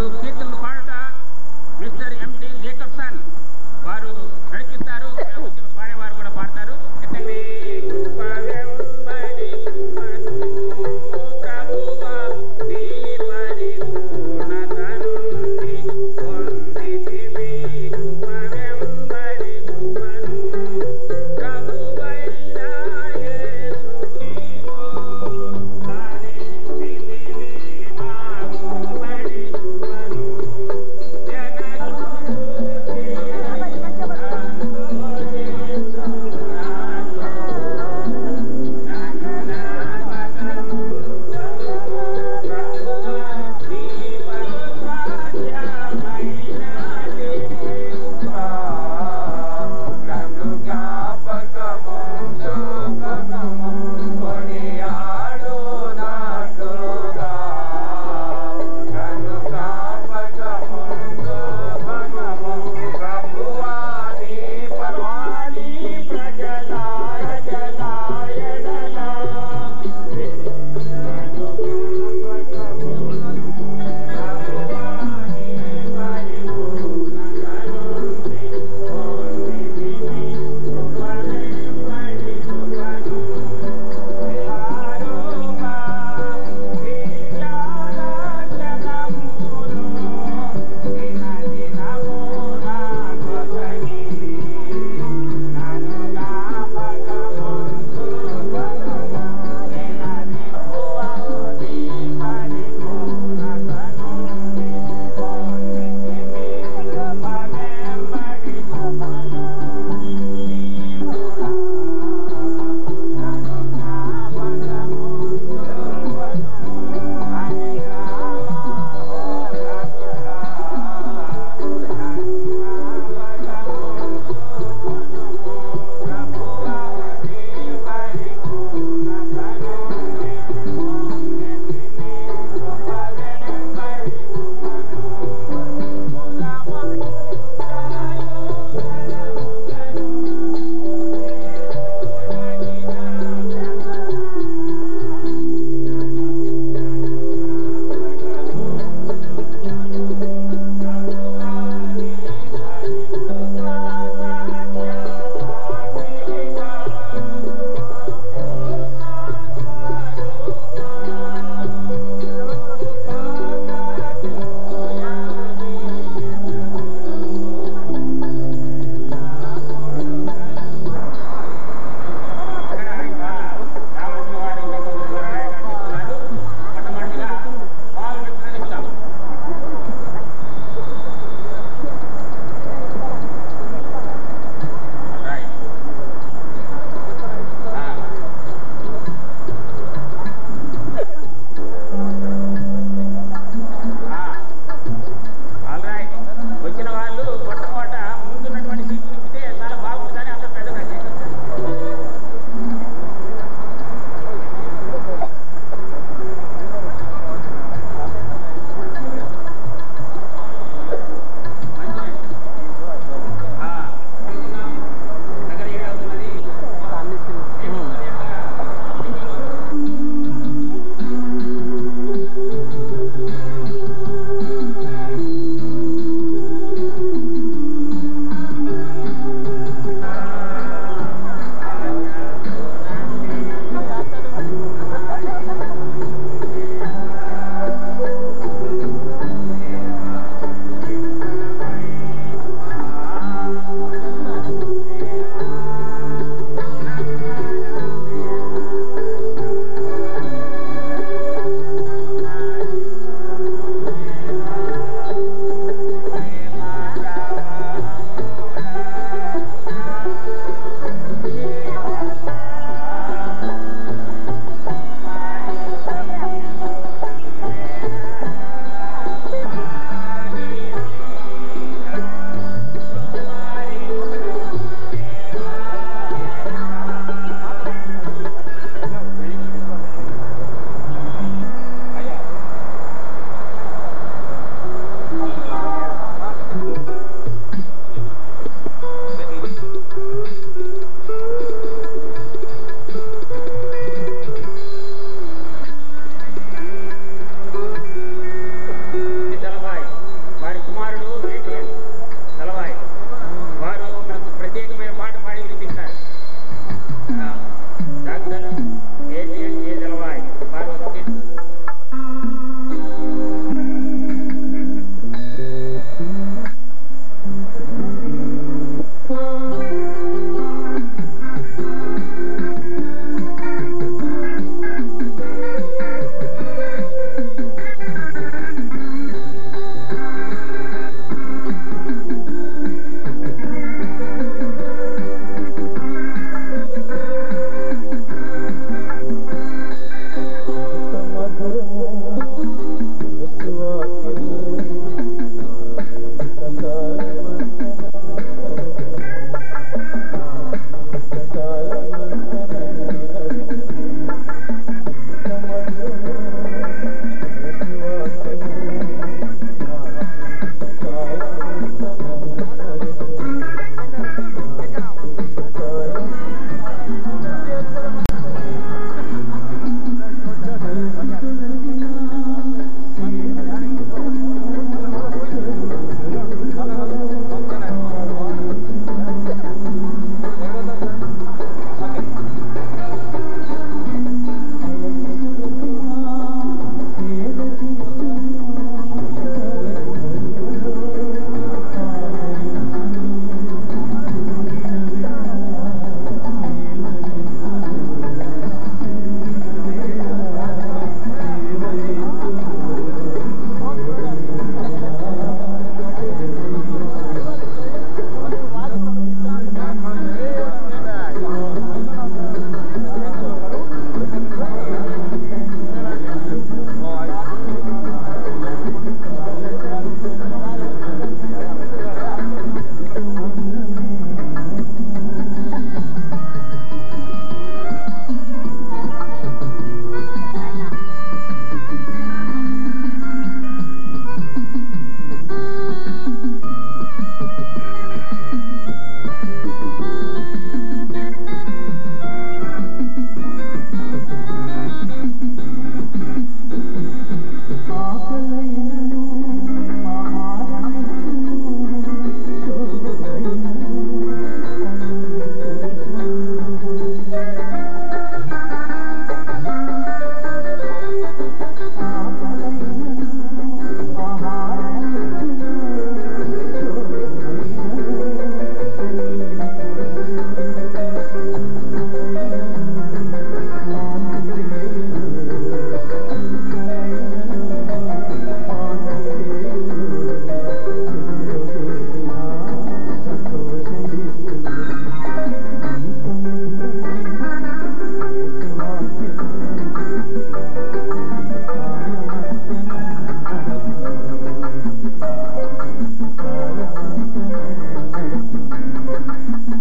కీర్తనలు పాడట మిస్టర్ ఎండి జేకబ్సన్ వారు నడిపిస్తారు వచ్చిన పాడేవారు కూడా పాడతారు ఎత్తండి కృప వెంబడి కృపను ప్రభువా నీ పరిపూర్ణత నుండి పొందితివి కృప వెంబడి కృపను ప్రభువైన యేసు నీవు ధరించితివి మాకు బడి కృపను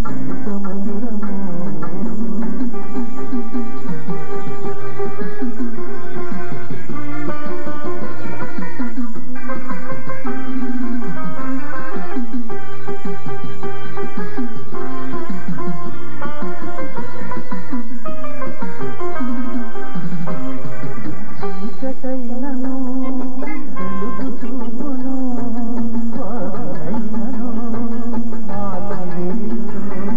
చీకటైనను వెలుగు చూపును వారైనను మానవేయును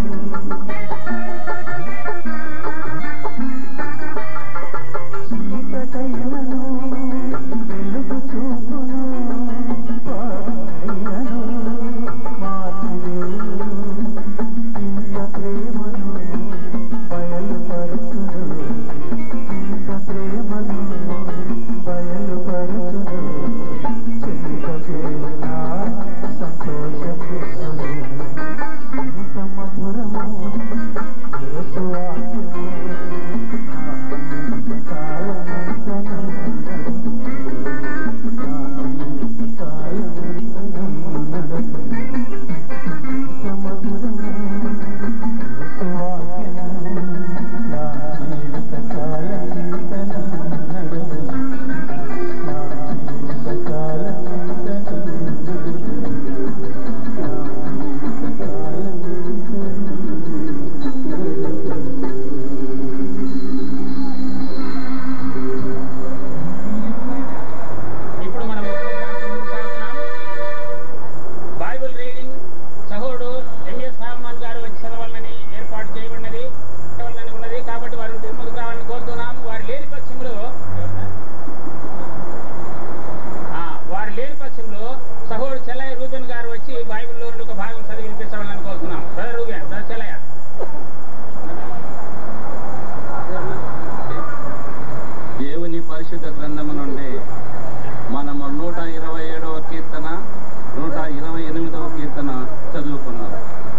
చీకటైనను వెలుగు చూపును వారైనను మానవేయును ఇంత ప్రేమను బయలుపరచును ఇంత ప్రేమను బయలుపరచును చింతచేనా సంతోషమిస్తును ఇంత మధురము యేసు వాక్యము నా జీవితకాలమంత నన్ను నా జీవితకాలమంత నన్ను నడచును. ఇంత మధురము యేసు వాక్యము నా జీవితకాలమంత నన్ను నడచును. నా జీవితకాలమంత నన్ను నడచును. నా జీవితకాలమంత ఇప్పుడు మనం ప్రోగ్రాంతో ముందుకు సాగుతున్నాం బైబిల్ రీడింగ్ సహోడు ఎంఎస్ సాల్మాన్ గారు వచ్చి చదవాలని ఏర్పాటు చేయబడినది చదవాలని ఉన్నది కాబట్టి వారు ముందుకు రావాలని కోరుతున్నాం వారి లేని పక్షంలో ఆ, వారి లేని పక్షంలో సహోడు చెల్లయ్య రూబెన్ గారు వచ్చి బైబిల్లో నుండి ఒక భాగం చదివి వినిపించవాలని కోరుతున్నాం బ్రదర్ రూబెన్ బ్రదర్ చెల్లయ్య దేవుని పరిశుద్ధ గ్రంథము నుండి మనము నూట ఇరవై ఏడవ కీర్తన నూట ఇరవై ఎనిమిదవ కీర్తన చదువుకున్నాం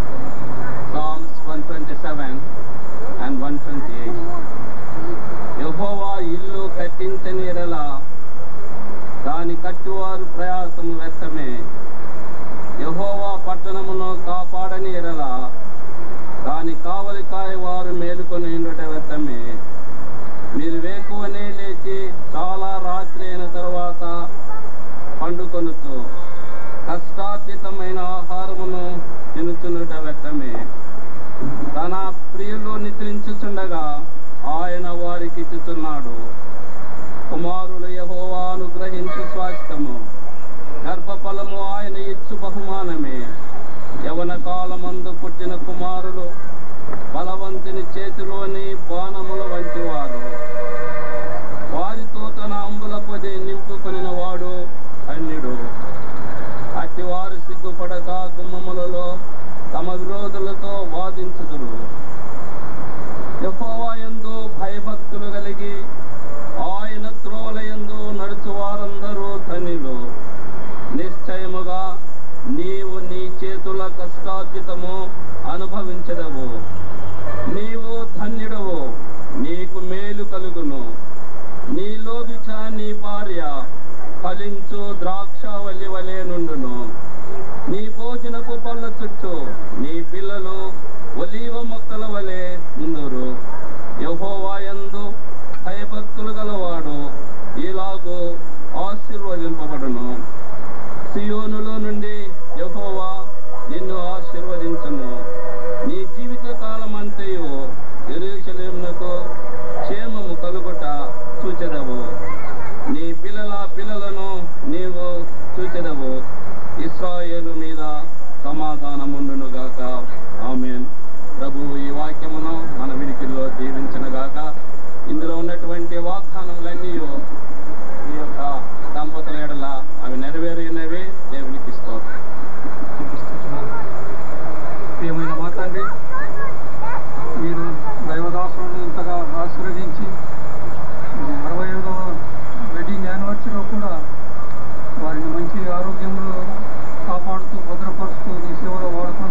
Psalms one twenty seven and one twenty eight యహోవా ఇల్లు కట్టించని ఎడల దాని కట్టువారు ప్రయాసం వ్యర్థమే యహోవా పట్టణమును కాపాడని ఎడల దాని కావలి కాయవారు మేలుకొని ఉండుట వ్యర్థమే మీరు వేకువనే లేచి చాలా రాత్రి అయిన తరువాత పండుకొనుతూ కష్టార్జితమైన ఆహారమును తినుచునుట వ్యర్థమే తన ప్రియులు నిద్రించుచుండగా ఆయన వారికి ఇచ్చుచున్నాడు కుమారులు యహోవా అనుగ్రహించు స్వాస్థ్యము గర్భఫలము ఆయన ఇచ్చు బహుమానమే యవన కాలమందు పుట్టిన కుమారులు బలవంతుని చేతిలోని బాణముల వంటి వారు వారితో తన అంబుల పొది నింపుకొనిన వాడు అన్యుడు అట్టివారు సిగ్గుపడక గుమ్మములలో తమ విరోధులతో వాదించుదురు యెహోవా యందు భయభక్తులు కలిగి ఆయన త్రోవలయందు నడుచువారందరూ ధనిలు నిశ్చయముగా నీవు నీ చేతుల కష్టార్జితము అనుభవించదవు నీవు ధన్యుడవు నీకు మేలు కలుగును నీలోబిచ నీ భార్య ఫలించు ద్రాక్షావల్లి వలె నుండును నీ భోజనపు పళ్ళ చుట్టూ నీ పిల్లలు ఒలీవ మొక్కల వలె ముందురు యహోవాయందు భయభక్తులు గలవాడు ఇలాగూ ఆశీర్వదింపబడును సియోనులో నుండి యహోవా నిన్ను ఆశీర్వదించును నీ జీవిత కాలం అంతయు ఎరుషలేమునకు క్షేమము కలుగుట చూచెదవు నీ పిల్లల పిల్లలను నీవు చూచెదవు ఇస్రాయేలు మీద సమాధానముండును గాక ఆమెన్ ప్రభు ఈ వాక్యమును మన వినికిల్లో దీవించిన గాక ఇందులో ఉన్నటువంటి వాగ్దానములన్నీ ఈ యొక్క దంపతుల ఎడల అవి నెరవేరినవి దేవునికి ఇస్తాం ప్రియమైన మా తండ్రి మీరు దైవదాసులను ఇంతగా ఆశీర్వదించి అరవై ఐదవ వెడ్డింగ్ యానివర్సరీలో కూడా వారిని మంచి ఆరోగ్యంలో కాపాడుతూ భద్రపరుస్తూ నీ సేవలో వాడుతూ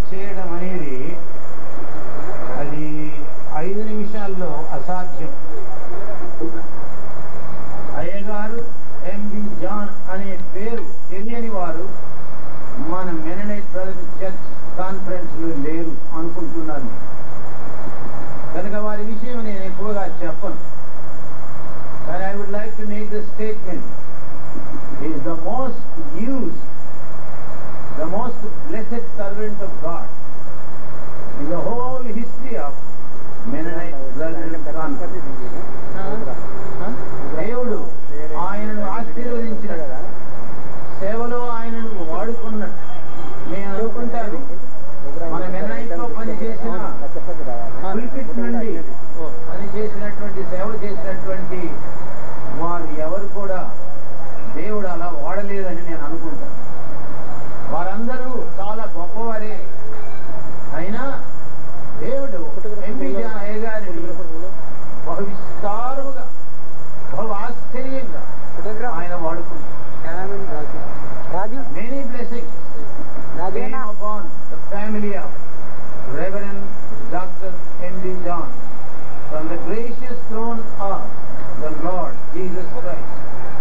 చేయడం అనేది అది ఐదు నిమిషాల్లో అసాధ్యం అయ్యగారు ఎంబి జాన్ అనే పేరు తెలియని వారు మన మెననైట్ బ్రదర్ చర్చ్ కాన్ఫరెన్స్ లో లేరు అనుకుంటున్నాను కనుక వారి విషయం నేను ఎక్కువగా చెప్పను కానీ I would like to make the statement is the most use the most blessed servant of God in the whole history of Mennonite brother conference దేవుడు ఆయనను ఆశీర్వదించినట్టు సేవలో ఆయనను వాడుకున్నట్టు నేను అనుకుంటాను మన మెన్నైట్లో పనిచేసిన పులిపిట్ నుండి పనిచేసినటువంటి సేవ చేసినటువంటి వారు ఎవరు కూడా దేవుడు అలా వాడలేదని నేను అనుకుంటాను వారందరూ చాలా గొప్పవారే అయినా దేవుడు ఎంపీజీ అయ్యగారిని బహు విస్తారముగా బహు ఆశ్చర్యంగా ఆయన వాడుకుంటారు రాజు many blessings came upon the family of Reverend Dr. M.D. John from the gracious throne of the Lord Jesus Christ.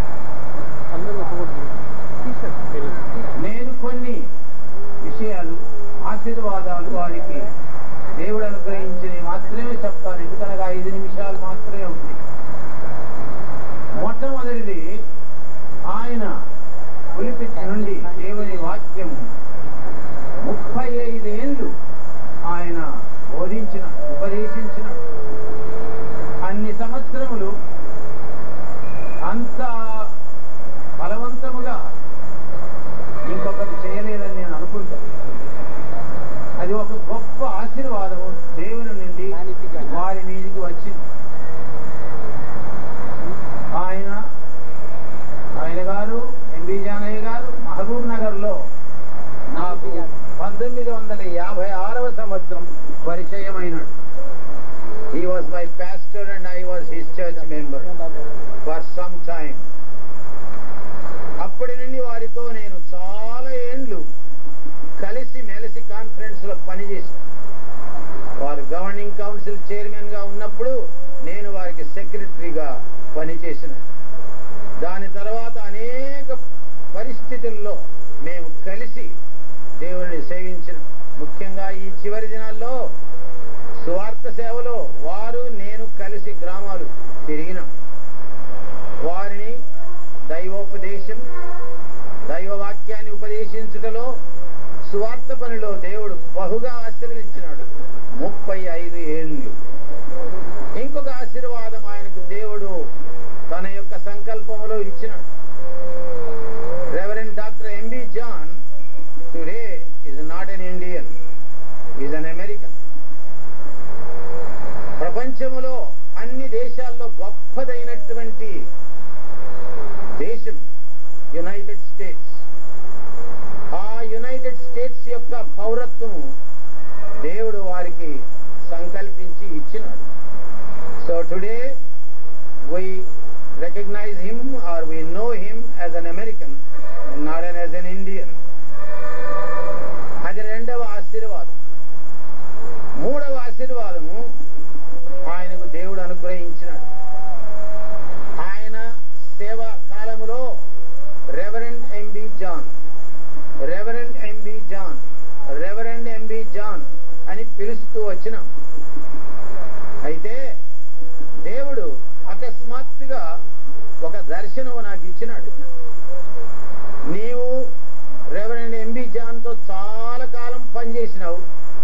నేను కొన్ని విషయాలు ఆశీర్వాదాలు వారికి దేవుడు అనుగ్రహించినవి మాత్రమే చెప్తాను ఎందుకనగా ఐదు నిమిషాలు మాత్రమే ఉంది మొట్టమొదటిది ఆయన పులిపిట్ నుండి దేవుని వాక్యం ముప్పై ఐదేళ్ళు ఆయన బోధించిన ఉపదేశించిన అన్ని సంవత్సరములు అంత బలవంతముగా ఇంకొకటి చేయలేదని నేను అనుకుంటాను అది ఒక గొప్ప ఆశీర్వాదము దేవుని నుండి వారి మీదికి వచ్చింది ఆయన ఆయన గారు ఎంబి జానయ్య గారు మహబూబ్ నగర్ లో నాకు పంతొమ్మిది వందల యాభై ఆరవ సంవత్సరం పరిచయమైనాడు he was my pastor and I was his church member for some time అప్పటి నుండి వారితో నేను చాలా ఏండ్లు కలిసి మెలిసి కాన్ఫరెన్స్ లో పనిచేశాను వారు గవర్నింగ్ కౌన్సిల్ చైర్మన్ గా ఉన్నప్పుడు నేను వారికి సెక్రటరీగా పనిచేసిన దాని తర్వాత అనేక పరిస్థితుల్లో మేము కలిసి దేవుని సేవించిన ముఖ్యంగా ఈ చివరి దినాల్లో సువార్త సేవలో వారు నేను కలిసి గ్రామాలు తిరిగినాం వారిని దైవోపదేశం దైవ వాక్యాన్ని ఉపదేశించుటలో సువార్త పనిలో దేవుడు బహుగా ఆశీర్వదించినాడు ముప్పై ఐదు ఏళ్ళు ఇంకొక ఆశీర్వాదం ఆయనకు దేవుడు తన యొక్క సంకల్పంలో ఇచ్చినాడు reverend doctor MB John today is not an Indian is an American ప్రపంచంలో అన్ని దేశాల్లో గొప్పదైనటువంటి దేశం యునైటెడ్ స్టేట్స్ ఆ యునైటెడ్ స్టేట్స్ యొక్క పౌరత్వము దేవుడు వారికి సంకల్పించి ఇచ్చినాడు so today we recognize him or we know him as an American and not an, as an Indian. అది రెండవ ఆశీర్వాదం మూడవ ఆశీర్వాదము ఆయనకు దేవుడు అనుగ్రహించినాడు ఆయన సేవా కాలములో reverend MB John reverend MB John reverend MB John అని పిలుస్తూ వచ్చినాం అయితే దేవుడు అకస్మాత్తుగా ఒక దర్శనం నాకు ఇచ్చినాడు నీవు రెవరెండ్ ఎంబి జాన్తో చాలా కాలం పనిచేసినావు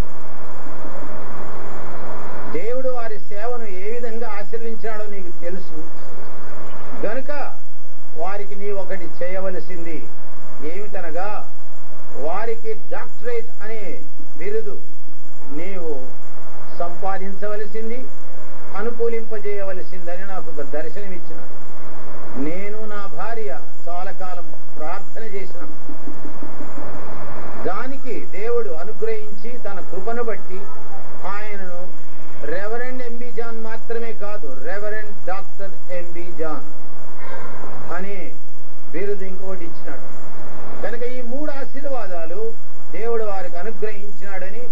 దేవుడు వారి సేవను ఏ విధంగా ఆశీర్వించాడో నీకు తెలుసు గనుక వారికి నీ ఒకటి చేయవలసింది ఏమిటనగా వారికి డాక్టరేట్ అనే బిరుదు నీవు సంపాదించవలసింది అనుకూలింపజేయవలసిందని నాకు ఒక దర్శనం ఇచ్చినాడు నేను నా భార్య చాలా కాలం ప్రార్థన చేసినాం దానికి దేవుడు అనుగ్రహించి తన కృపను బట్టి ఆయనను రెవరెండ్ ఎంబి జాన్ మాత్రమే కాదు రెవరెండ్ డాక్టర్ ఎంబి జాన్ అనే బిరుదు ఇంకోటి ఇచ్చినాడు కనుక ఈ మూడు ఆశీర్వాదాలు దేవుడు వారికి అనుగ్రహించినాడని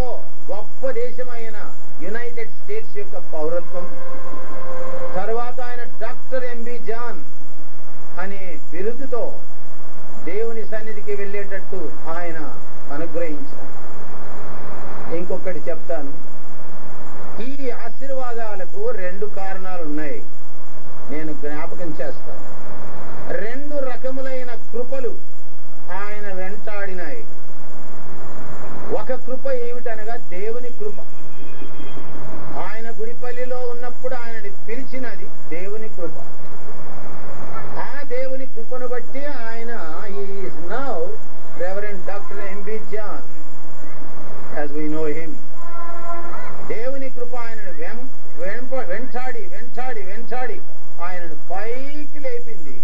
గొప్ప దేశమైన యునైటెడ్ స్టేట్స్ యొక్క పౌరత్వం తరువాత ఆయన డాక్టర్ ఎంబి జాన్ అనే బిరుదుతో దేవుని సన్నిధికి వెళ్ళేటట్టు ఆయన అనుగ్రహించారు ఇంకొకటి చెప్తాను ఈ ఆశీర్వాదాలకు రెండు కారణాలు ఉన్నాయి నేను జ్ఞాపకం చేస్తాను రెండు రకములైన కృపలు ఆయన వెంటాడినాయి ఒక కృప ఏమిటనగా దేవుని కృప ఆయన గుడిపల్లిలో ఉన్నప్పుడు ఆయనని పిలిచినది దేవుని కృప ఆ దేవుని కృపను బట్టి ఆయన is now reverend doctor MB John as we know him దేవుని కృప ఆయనను వెం వెంప వెంటాడి వెంటాడి వెంటాడి ఆయనను పైకి లేపింది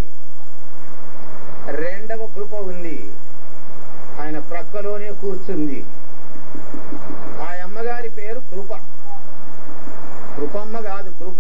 రెండవ కృప ఉంది ఆయన ప్రక్కలోనే కూర్చుంది ఆ అమ్మగారి పేరు కృప కృపమ్మ కాదు కృప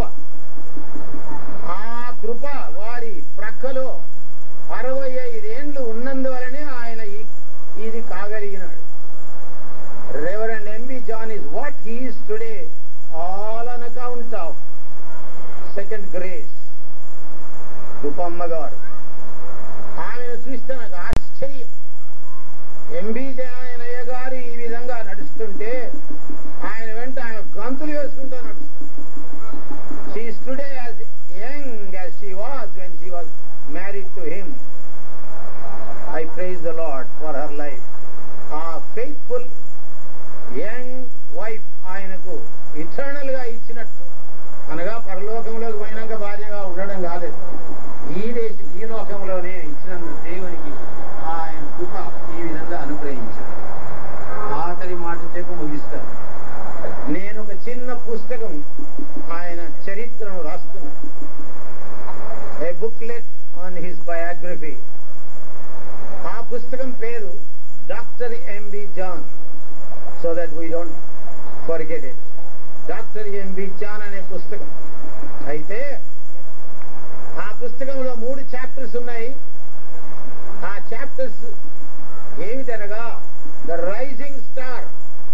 ఆ కృప వారి ప్రక్కలో అరవై ఐదేండ్లు ఉన్నందువలనే ఆయన ఈ- ఇది కాగలిగినాడు reverend MB John is what he's today all on account of second grace Krupamma garu ఆమెను చూస్తే నాకు ఆశ్చర్యం ఎంబీ జయనయ్య గారు ఈ విధంగా నడుస్తుంటే ఆయన వెంట ఆమె గంతులు వేసుకుంటూ నడుస్తుంది she today as young as she was when she was married to him I praise the lord for her life a faithful young wife ఆయనకు ఇటర్నల్ గా ఇచ్చినట్టు అనగా పరలోకంలోకి పోయినాక భార్యగా ఉండడం కాలేదు ఈ దేశ ఈ లోకంలోనే ఇచ్చినందుకు దేవునికి ఆయన కృప ఈ విధంగా అనుగ్రహించాడు ఆఖరి మాట చెప్పు ముగిస్తాను నేను ఒక చిన్న పుస్తకం ఆయన చరిత్రను రాస్తున్నా a booklet on his biography ఆ పుస్తకం పేరు doctor MB John so that we don't forget it doctor MB John అనే పుస్తకం అయితే ఆ పుస్తకంలో మూడు చాప్టర్స్ ఉన్నాయి ఆ చాప్టర్స్ ఏమిటనగా ద రైజింగ్ స్టార్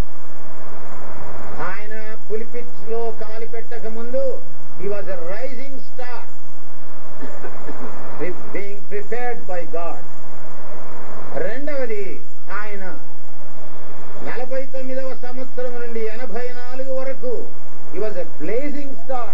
ఆయన పులిపిట్ లో కాలి పెట్టక ముందు he was a rising star being prepared by God రెండవది ఆయన నలభై తొమ్మిదవ సంవత్సరం నుండి ఎనభై నాలుగు వరకు he was a blazing star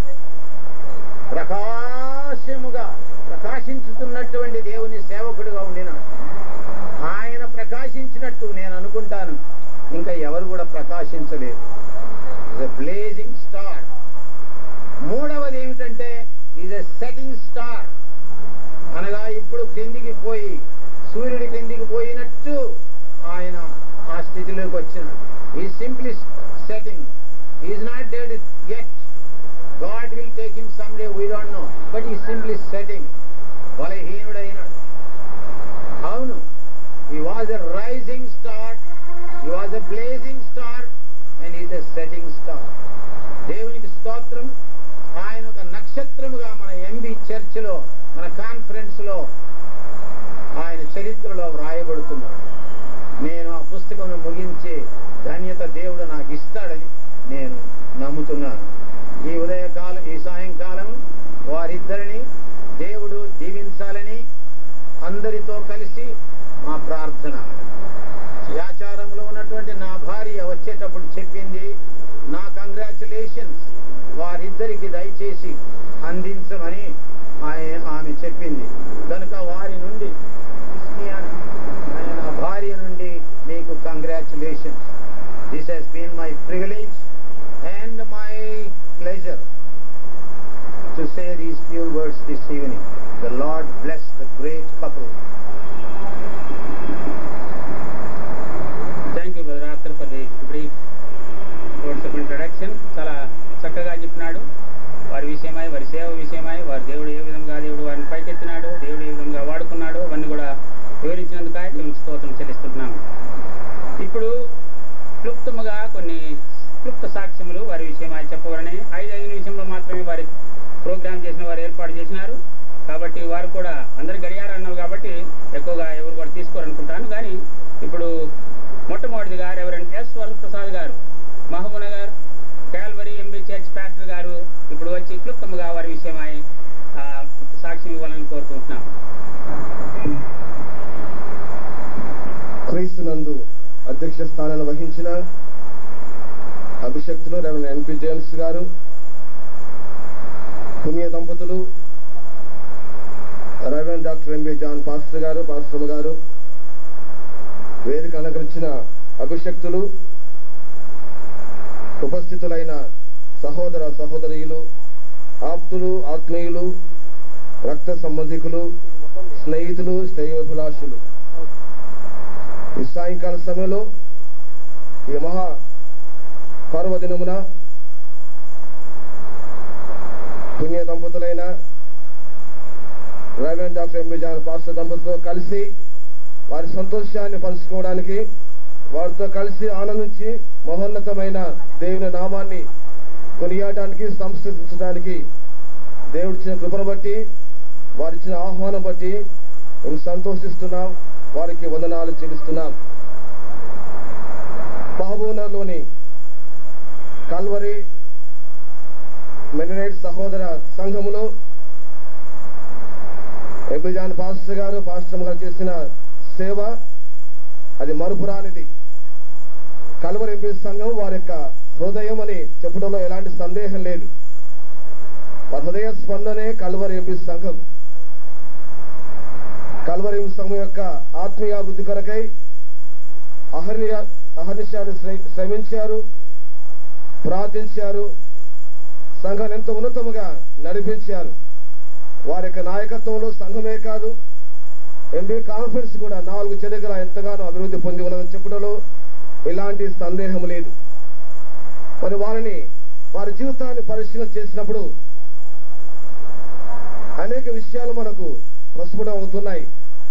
ప్రకాశముగా ప్రకాశించుతున్నటువంటి దేవుని సేవకుడిగా ఉండినాడు ఆయన ప్రకాశించినట్టు నేను అనుకుంటాను ఇంకా ఎవరు కూడా ప్రకాశించలేదు బ్లేజింగ్ స్టార్ మూడవది ఏమిటంటే ఈజ్ ఎ సెటింగ్ స్టార్ అనగా ఇప్పుడు క్రిందికి పోయి సూర్యుడి క్రిందికి పోయినట్టు ఆయన ఆ స్థితిలోకి వచ్చినాడు he simply setting is not dead yet God will take him some day we don't know but he simply setting బలహీనుడైనాడు అవును he was a rising star he was a blazing star and is a setting star దేవునికి స్తోత్రం ఆయన ఒక నక్షత్రముగా మన MB చర్చిలో మన conference లో ఆయన చరిత్రలో వ్రాయబడుతున్నాడు నేను ఆ పుస్తకం ముగించే ధన్యత దేవుడు నాకు ఇస్తాడని నేను నమ్ముతున్నాను ఈ ఉదయకాలం ఈ సాయంకాలం వారిద్దరిని దేవుడు దీవించాలని అందరితో కలిసి మా ప్రార్థన ఈ ఆచారంలో ఉన్నటువంటి నా భార్య వచ్చేటప్పుడు చెప్పింది నా కంగ్రాచులేషన్స్ వారిద్దరికి దయచేసి అందించమని ఆయ- ఆమె చెప్పింది కనుక వారి నుండి క్రిస్టియన్ అనే నా భార్య నుండి మీకు congratulations this has been my privilege and my pleasure to say these few words this evening the Lord bless the great couple thank you brother after for the brief words of introduction చాలా చక్కగా చెప్పినాడు వారి విషయమై వారి సేవ విషయమై వారి దేవుడు ఏ విధంగా దేవుడు వారిని పైకెత్తినాడు దేవుడు ఏ విధంగా వాడుకున్నాడు అవన్నీ కూడా వివరించినందుకు దేవునికి స్తోత్రం చెల్లిస్తున్నాము ఇప్పుడు క్లుప్తముగా కొన్ని క్లుప్త సాక్ష్యములు వారి విషయమై చెప్పవాలని ఐదు ఐదు నిమిషంలో మాత్రమే వారి ప్రోగ్రామ్ చేసిన వారు ఏర్పాటు చేసినారు కాబట్టి వారు కూడా అందరు గడియారు అన్నారు కాబట్టి ఎక్కువగా ఎవరు కూడా తీసుకోరనుకుంటాను కానీ ఇప్పుడు మొట్టమొదటిదిగా రెవరెండ్ ఎస్ వరప్రసాద్ గారు అధ్యక్ష స్థానాన్ని వహించిన అభిషక్తులు రెవెన్ ఎన్పి జేమ్స్ గారు పుణ్య దంపతులు reverend doctor MB John pastor గారు పాస్టమ్ గారు వేదిక అలంకరించిన అభిషక్తులు ఉపస్థితులైన సహోదర సహోదరీయులు ఆప్తులు ఆత్మీయులు రక్త సంబంధికులు స్నేహితులు శ్రేయోభిలాషులు ఈ సాయంకాల సమయంలో ఈ మహా పర్వదినమున పుణ్య దంపతులైన reverend doctor MB John pastor దంపతులతో కలిసి వారి సంతోషాన్ని పంచుకోవడానికి వారితో కలిసి ఆనందించి మహోన్నతమైన దేవుని నామాన్ని కొనియాడడానికి సంస్కృతించడానికి దేవుడిచ్చిన కృపను బట్టి వారిచ్చిన ఆహ్వానం బట్టి మేము సంతోషిస్తున్నాం వారికి వందనాలు చెల్లిస్తున్నాం మహబూబ్నగర్లోని కల్వరి మెననైట్ సహోదర సంఘములో ఎబిజాన్ పాస్టర్ గారు పాస్టర్ గారు చేసిన సేవ అది మరుపురానిది కల్వరి ఎంపీ సంఘం వారి యొక్క హృదయం అని చెప్పడంలో ఎలాంటి సందేహం లేదు వారి హృదయ స్పందనే కల్వరి ఎంపీ సంఘం కల్వరి ఎంపీ సంఘం యొక్క ఆత్మీయాభివృద్ధి కొరకై అహర్నియ అహర్నిశాలు శ్ర- శ్రమించారు ప్రార్థించారు సంఘాన్ని ఎంతో ఉన్నతముగా నడిపించారు వారి యొక్క నాయకత్వంలో సంఘమే కాదు ఎంబీ కాన్ఫరెన్స్ కూడా నాలుగు చెదగల ఎంతగానో అభివృద్ధి పొంది ఉన్నదని చెప్పడంలో ఎలాంటి సందేహం లేదు మరి వారిని వారి జీవితాన్ని పరిశీలన చేసినప్పుడు అనేక విషయాలు మనకు ప్రస్ఫుటం అవుతున్నాయి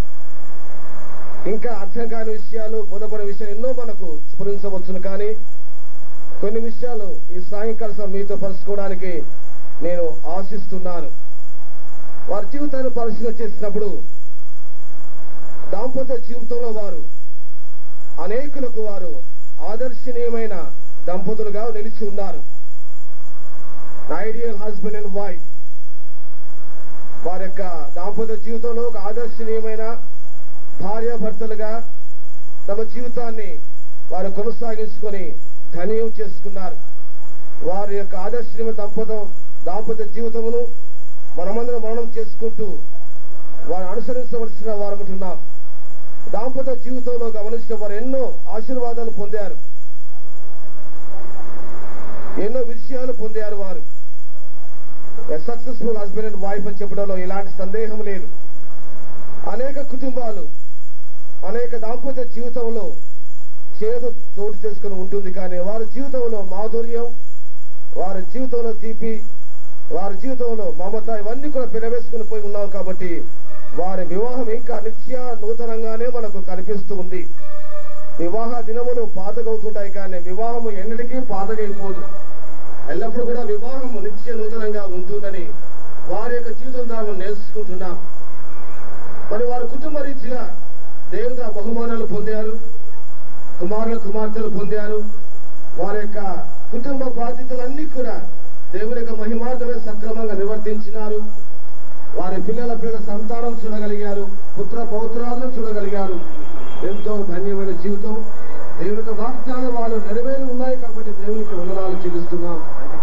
ఇంకా అర్థం కాని విషయాలు బోధపడే విషయాలు ఎన్నో మనకు స్ఫురించవచ్చును కానీ కొన్ని విషయాలు ఈ సాయంకాల సమయం మీతో పంచుకోవడానికి నేను ఆశిస్తున్నాను వారి జీవితాన్ని పరిశీలన చేసినప్పుడు దాంపత్య జీవితంలో వారు అనేకులకు వారు ఆదర్శనీయమైన దంపతులుగా నిలిచి ఉన్నారు ఐడియల్ హస్బెండ్ అండ్ వైఫ్ వారి యొక్క దాంపత్య జీవితంలో ఒక ఆదర్శనీయమైన భార్యాభర్తలుగా తమ జీవితాన్ని వారు కొనసాగించుకొని ధన్యం చేసుకున్నారు వారి యొక్క ఆదర్శనీయమైన దంపతం దాంపత్య జీవితమును మనమందరం మరణం చేసుకుంటూ వారు అనుసరించవలసిన వారముంటున్నాం దాంపత్య జీవితంలో గమనించిన వారు ఎన్నో ఆశీర్వాదాలు పొందారు ఎన్నో విషయాలు పొందారు వారు సక్సెస్ఫుల్ హస్బెండ్ అండ్ వైఫ్ అని చెప్పడంలో ఎలాంటి సందేహం లేదు అనేక కుటుంబాలు అనేక దాంపత్య జీవితంలో చేదు చోటు చేసుకుని ఉంటుంది కానీ వారి జీవితంలో మాధుర్యం వారి జీవితంలో తీపి వారి జీవితంలో మమత ఇవన్నీ కూడా పెరవేసుకుని పోయి ఉన్నాం కాబట్టి వారి వివాహం ఇంకా నిత్య నూతనంగానే మనకు కనిపిస్తూ ఉంది వివాహ దినములు పాతగవుతుంటాయి కానీ వివాహము ఎన్నటికీ పాతగైపోదు ఎల్లప్పుడూ కూడా వివాహము నిత్య నూతనంగా ఉంటుందని వారి యొక్క జీవితం ద్వారా నేర్చుకుంటున్నాం మరి వారి కుటుంబ రీత్యా దేవత బహుమానాలు పొందారు కుమారులు కుమార్తెలు పొందారు వారి యొక్క కుటుంబ బాధ్యతలన్నీ కూడా దేవుని యొక్క మహిమార్థమే సక్రమంగా నిర్వర్తించినారు వారి పిల్లల పిల్లల సంతానం చూడగలిగారు పుత్ర పౌత్రాలను చూడగలిగారు ఎంతో ధన్యమైన జీవితం దేవుని యొక్క వాగ్దానాలు వాళ్ళు నెరవేరి ఉన్నాయి కాబట్టి దేవునికి వందనాలు చెల్లిస్తున్నాం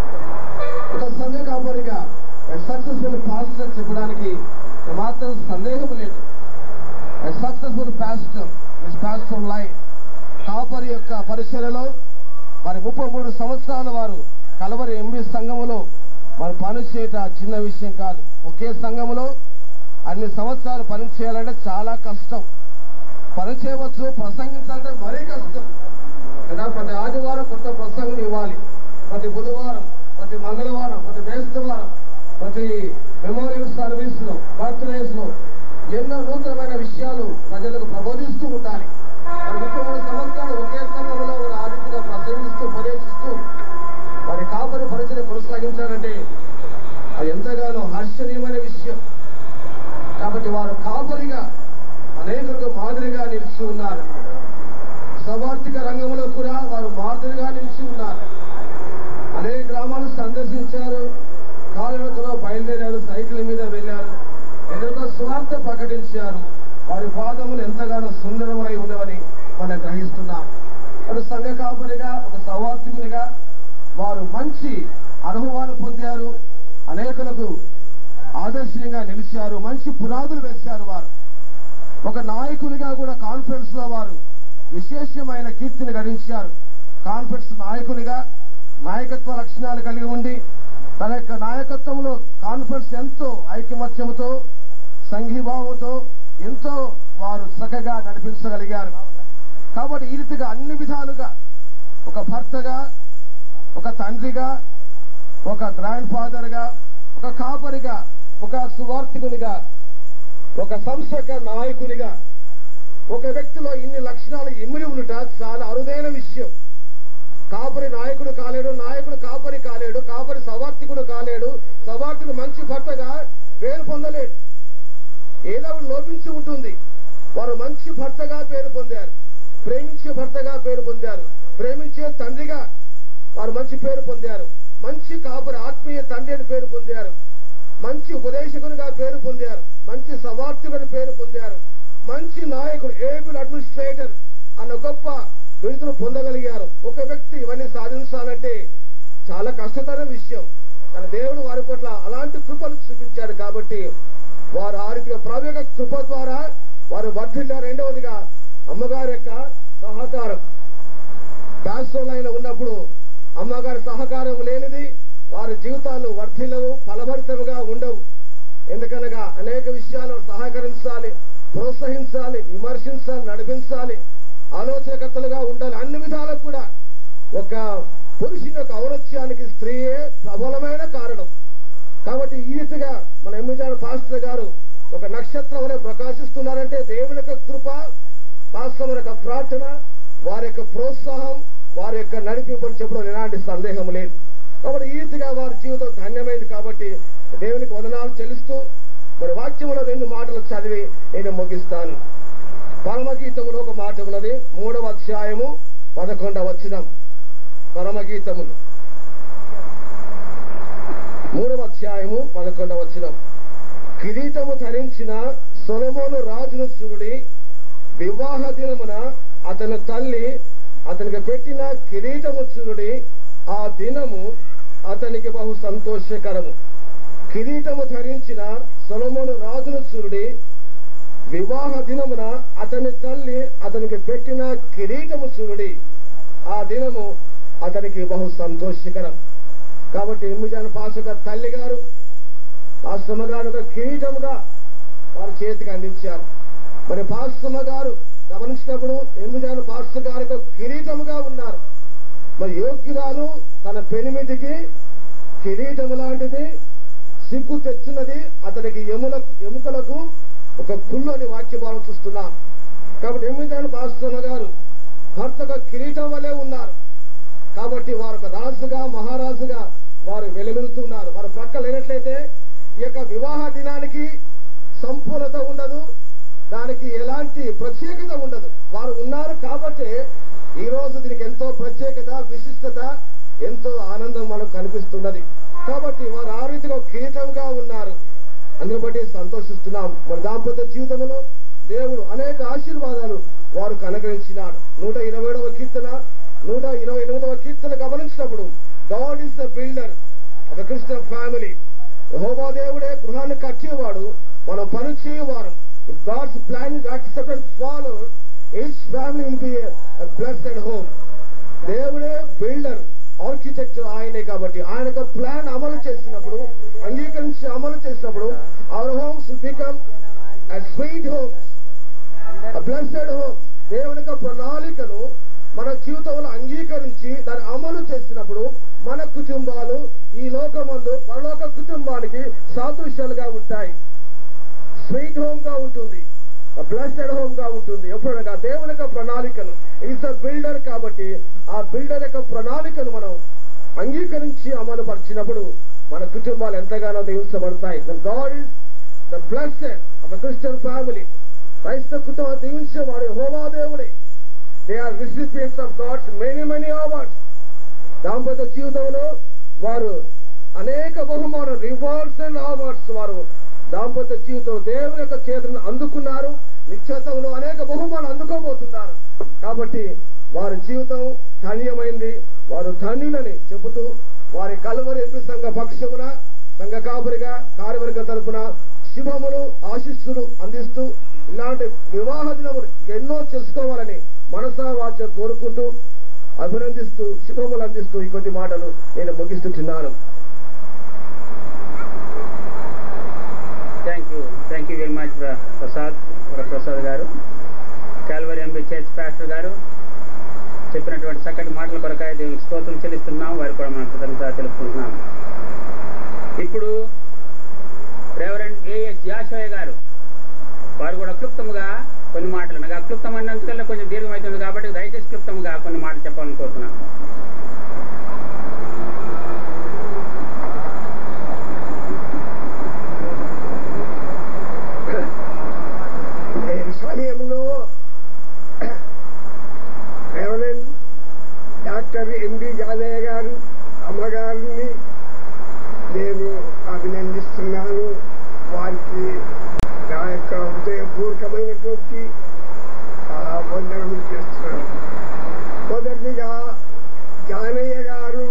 ఒక సంఘ కాపరిగా సక్సెస్ఫుల్ పాస్టర్ చెప్పడానికి మాత్రం సందేహం లేదు సక్సెస్ఫుల్ పాస్టర్ పాస్టర్ లైఫ్ కాపరి యొక్క పరిచర్యలో మరి ముప్పై మూడు సంవత్సరాల వారు కలవరి ఎంబీ సంఘములో మరి పని చేయట చిన్న విషయం కాదు ఒకే సంఘములో అన్ని సంవత్సరాలు పని చేయాలంటే చాలా కష్టం పని చేయవచ్చు ప్రసంగించాలంటే మరీ కష్టం కదా ప్రతి ఆదివారం కొత్త ప్రసంగం ఇవ్వాలి ప్రతి బుధవారం ప్రతి మంగళవారం ప్రతి బేస్తవారం ప్రతి మెమోరియల్ సర్వీస్ లో బర్త్డేస్ లో ఎన్నో నూతనమైన విషయాలు ప్రజలకు ప్రబోధిస్తూ ఉండాలి మరి ముప్పై మూడు సంవత్సరాలు ఒకే సంఘంలో వారు ఆ రీతిగా ప్రసంగిస్తూ ఉపదేశిస్తూ వారి కాపరి పరిచయం కొనసాగించారంటే అది ఎంతగానో హర్షణీయమైన విషయం కాబట్టి వారు కాపరిగా అనేకులకు మాదిరిగా నిలిచి ఉన్నారు సవార్థిక రంగంలో కూడా వారు మాదిరిగా నిలిచి ఉన్నారు అనేక గ్రామాలు సందర్శించారు కాలువలో బయలుదేరారు సైకిల్ మీద వెళ్ళారు ఎదురుగా స్వార్థ ప్రకటించారు వారి పాదములు ఎంతగానో సుందరమై ఉన్నవని మనం గ్రహిస్తున్నాం ఒక సంఘ కాపరిగా ఒక సౌవార్థికునిగా వారు మంచి అనుభవాలు పొందారు అనేకులకు ఆదర్శంగా నిలిచారు మంచి పునాదులు వేశారు వారు ఒక నాయకునిగా కూడా కాన్ఫరెన్స్ లో వారు విశేషమైన కీర్తిని గడించారు కాన్ఫరెన్స్ నాయకునిగా నాయకత్వ లక్షణాలు కలిగి ఉండి తన యొక్క నాయకత్వంలో కాన్ఫరెన్స్ ఎంతో ఐకమత్యముతో సంఘీభావంతో ఎంతో వారు చక్కగా నడిపించగలిగారు కాబట్టి ఈ రీతిగా అన్ని విధాలుగా ఒక భర్తగా ఒక తండ్రిగా ఒక గ్రాండ్ ఫాదర్గా ఒక కాపరిగా ఒక సువార్థికునిగా ఒక సంస్థ నాయకునిగా ఒక వ్యక్తిలో ఇన్ని లక్షణాలు ఇమిడి ఉండుట చాలా అరుదైన విషయం కాపరి నాయకుడు కాలేడు నాయకుడు కాపరి కాలేడు కాపరి సవార్థికుడు కాలేడు సవార్థికుడు మంచి భర్తగా పేరు పొందలేడు ఏదో ఒకటి లోపించి ఉంటుంది వారు మంచి భర్తగా పేరు పొందారు ప్రేమించే భర్తగా పేరు పొందారు ప్రేమించే తండ్రిగా వారు మంచి పేరు పొందారు మంచి కాపరి ఆత్మీయ తండ్రి అని పేరు పొందారు మంచి ఉపదేశకునిగా పేరు పొందారు మంచి సవార్థుని పేరు పొందారు మంచి నాయకుడు ఏబుల్ అడ్మినిస్ట్రేటర్ అన్న గొప్ప బిరుదును పొందగలిగారు ఒక వ్యక్తి ఇవన్నీ సాధించాలంటే చాలా కష్టతర విషయం కానీ దేవుడు వారి పట్ల అలాంటి కృపను చూపించాడు కాబట్టి వారు ఆ రీతిగా ప్రభు యొక్క కృప ద్వారా వారు వర్ధిల్ల రెండవదిగా అమ్మగారి యొక్క సహకారం దాసోలైన ఉన్నప్పుడు అమ్మగారి సహకారం లేనిది వారి జీవితాలు వర్ధిల్లవు ఫలభరితముగా ఉండవు ఎందుకనగా అనేక విషయాలు సహకరించాలి ప్రోత్సహించాలి విమర్శించాలి నడిపించాలి ఆలోచనకర్తలుగా ఉండాలి అన్ని విధాలకు కూడా ఒక పురుషుని యొక్క ఔనత్యానికి స్త్రీయే ప్రబలమైన కారణం కాబట్టి ఈ రీతిగా మన ఎమ్మిజాన్ పాస్టర్ గారు ఒక నక్షత్రం వలె ప్రకాశిస్తున్నారంటే దేవుని యొక్క కృప పాస్టర్ యొక్క ప్రార్థన వారి యొక్క ప్రోత్సాహం వారి యొక్క నడిపింపుని చెప్పడం ఎలాంటి సందేహం లేదు కాబట్టి ఈ రీతిగా వారి జీవితం ధన్యమైంది కాబట్టి దేవునికి వందనాలు చెల్లిస్తూ మరి వాక్యంలో రెండు మాటలు చదివి నేను ముగిస్తాను పరమగీతములో ఒక మాట ఉన్నది మూడవ అధ్యాయము పదకొండవ వచనం పరమగీతములు మూడవ అధ్యాయము పదకొండవ వచనం కిరీటము ధరించిన సొలమోను రాజును చూడి వివాహ దినమున అతని తల్లి అతనికి పెట్టిన కిరీటము చూడి ఆ దినము అతనికి బహు సంతోషకరము కిరీటము ధరించిన సొలమోను రాజును చూడి వివాహ దినమున అతని తల్లి అతనికి పెట్టిన కిరీటము చూడి ఆ దినము అతనికి బహు సంతోషకరం కాబట్టి ఎమ్మిజాన్ పాసుక తల్లి గారు పాస్టమ్మ గారు ఒక కిరీటముగా వారి చేతికి అందించారు మరి పాస్టమ్మ గారు గమనించినప్పుడు ఎమ్మిజాన్ పాస్టర్ గారు ఒక కిరీటముగా ఉన్నారు మరి యోగ్యురాలు తన పెనిమిటికి కిరీటము లాంటిది సిగ్గు తెచ్చున్నది అతనికి ఎముల ఎముకలకు ఒక కుళ్ళు అని వాక్యభావం చూస్తున్నాం కాబట్టి ఎమ్మిదాని పాస్టమ్మ గారు భర్తకు కిరీటం వలె ఉన్నారు కాబట్టి వారు ఒక రాజుగా మహారాజుగా వారు వెలుగుతున్నారు వారు ప్రక్క లేనట్లయితే ఈ యొక్క వివాహ దినానికి సంపూర్ణత ఉండదు దానికి ఎలాంటి ప్రత్యేకత ఉండదు వారు ఉన్నారు కాబట్టి ఈ రోజు దీనికి ఎంతో ప్రత్యేకత విశిష్టత ఎంతో ఆనందం మనకు కనిపిస్తున్నది కాబట్టి వారు ఆ రీతిగా ఒక కిరీటంగా ఉన్నారు అందుని బట్టి సంతోషిస్తున్నాం మన దాంపత్య జీవితంలో దేవుడు అనేక ఆశీర్వాదాలు వారు కనుగరించినాడు నూట ఇరవై ఏడవ కీర్తన నూట ఇరవై ఎనిమిదవ కీర్తన గమనించినప్పుడు గాడ్ ఈస్ ద బిల్డర్ ఒక క్రిస్టియన్ ఫ్యామిలీ యెహోవా దేవుడే గృహాన్ని కట్టేవాడు మనం పని చేయవారం God's plan is accepted follow each family will be blessed home దేవుడే బిల్డర్ ఆర్కిటెక్ట్ ఆయనే కాబట్టి ఆయన యొక్క ప్లాన్ అమలు చేసినప్పుడు అంగీకరించి అమలు చేసినప్పుడు our homes become sweet homes blessed homes దేవుని యొక్క ప్రణాళికను మన జీవితంలో అంగీకరించి దాన్ని అమలు చేసినప్పుడు మన కుటుంబాలు ఈ లోకమందు పరలోక కుటుంబానికి సాదృశ్యాలుగా ఉంటాయి స్వీట్ హోమ్ గా ఉంటుంది బ్లెస్డ్ హోమ్ గా ఉంటుంది ఎప్పుడనగా దేవుని యొక్క ప్రణాళికను ఇట్స్ అ బిల్డర్ కాబట్టి ఆ బిల్డర్ యొక్క ప్రణాళికను మనం అంగీకరించి అమలు పరిచినప్పుడు మన కుటుంబాలు ఎంతగానో దీవించబడతాయి God is the blessed of Christian family క్రైస్తవ కుటుంబం దీవించేవాడు హోవా దేవుడే they are recipients of God's many many awards దాంపత్య జీవితంలో వారు అనేక బహుమానం రివార్డ్స్ అండ్ అవార్డ్స్ వారు దాంపత్య జీవితంలో దేవుని యొక్క చేతులను అందుకున్నారు నిశ్చేతంలో అనేక బహుమానం అందుకోబోతున్నారు కాబట్టి వారి జీవితం ధన్యమైంది వారు ధన్యులని చెబుతూ వారి కలువరి ఎంపీ సంఘ పక్షమున సంఘ కాపురిగా కార్యవర్గ తరపున శుభములు ఆశీస్సులు అందిస్తూ ఇలాంటి వివాహ దినములు ఎన్నో చేసుకోవాలని మనసా వాచ కోరుకుంటూ అభినందిస్తూ శుభములు అందిస్తూ ఈ కొద్ది మాటలు నేను ముగిస్తున్నాను thank you thank you very much Prasad Prasad గారు కాల్వరి ఎంపీ చర్చ్ పాస్టర్ గారు చెప్పినటువంటి చక్కటి మాటల కొరకాయ దేవునికి స్తోత్రం చెల్లిస్తున్నాం వారికి కూడా మనం కృతజ్ఞత తెలుపుకుంటున్నాం ఇప్పుడు రెవరెండ్ ఏఎస్ జాషోయ్ గారు వారు కూడా క్లుప్తముగా కొన్ని మాటలు నాకు ఆ క్లుప్తం అన్నందుకల్లా కొంచెం దీర్ఘమవుతుంది కాబట్టి దయచేసి క్లుప్తముగా కొన్ని మాటలు చెప్పాలని కోరుతున్నాను నేను సమయంలో రెవరెండ్ డాక్టర్ ఎంబి జాదయ్య గారు అమ్మగారిని నేను అభినందిస్తున్నాను వారికి నా యొక్క హృదయపూర్వకమైనటువంటి ఆ వందనం చేస్తున్నాను మొదటిగా జానయ్య గారు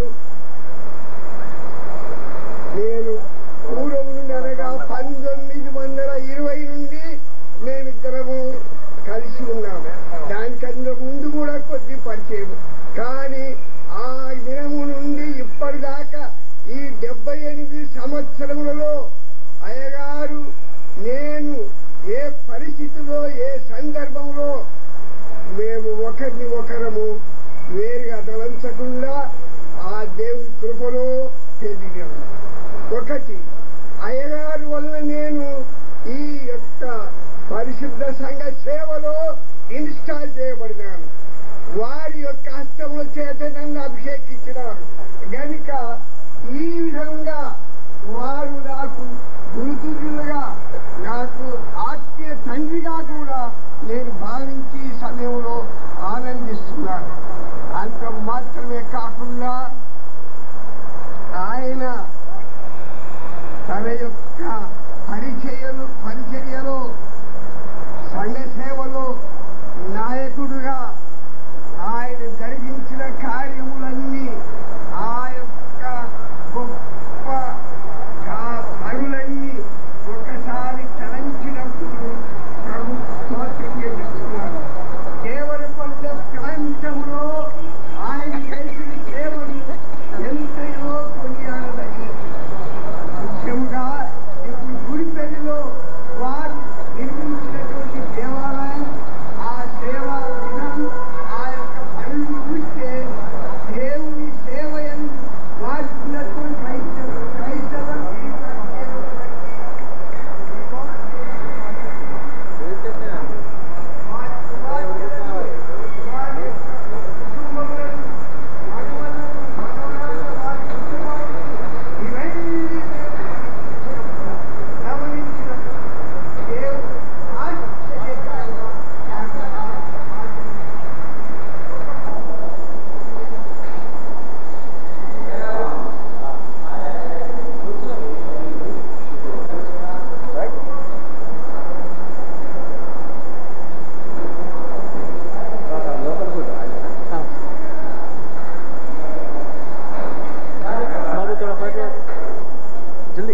నేను పూర్వం నుండి అనగా పంతొమ్మిది వందల ఇరవై నుండి మేమిద్దరము కలిసి ఉన్నాము దానికన్నా ముందు కూడా కొద్ది పరిచయం కానీ ఆ దినము నుండి ఇప్పటిదాకా ఈ డెబ్బై ఎనిమిది సంవత్సరములలో అయ్యగారు నేను ఏ పరిస్థితిలో ఏ సందర్భంలో మేము ఒకరిని ఒకరము వేరుగా తలంచకుండా ఆ దేవుని కృపలో పెరిగాము ఒకటి అయ్యగారి వల్ల నేను ఈ యొక్క పరిశుద్ధ సంఘ సేవలో ఇన్స్టాల్ చేయబడినాను వారి యొక్క హస్తముల చేత నన్ను అభిషేకించినారు గనుక ఈ విధంగా వారు నాకు గురుతులుగా నాకు ఆత్మీయ తండ్రిగా కూడా నేను భావించి ఈ సమయంలో ఆనందిస్తున్నాను అంత మాత్రమే కాకుండా ఆయన తన యొక్క పరిచయలు పరిచర్యలో సంఘ సేవలో నాయకుడుగా ఆయన జరిగించిన కార్యములన్నీ ఆ యొక్క గొప్ప కా- పనులన్నీ ఒకసారి తలంచినప్పుడు ప్రభు స్తోత్రం చేస్తున్నాను దేవరపల్లె ప్రాంతంలో ఆయన చేసిన సేవలు ఎంతయో కొనియాడదగినది ముఖ్యంగా ఇప్పుడు గుడిపల్లిలో వారు నిర్మించినటువంటి దేవాలయం ఆ సేవా విధానం ఆ యొక్క పనులు చూస్తే దేవుని సేవ ఎందు వారికి ఉన్నటువంటి క్రైస్తవ క్రైస్తవ వారి యొక్క కుటుంబములను మనవలను మనవరాలను వారి కుటుంబాలను ఇవన్నీ గమనించిన దేవుడు ఆశ్చర్యకరంగా बाबू थोड़ा फट जल्दी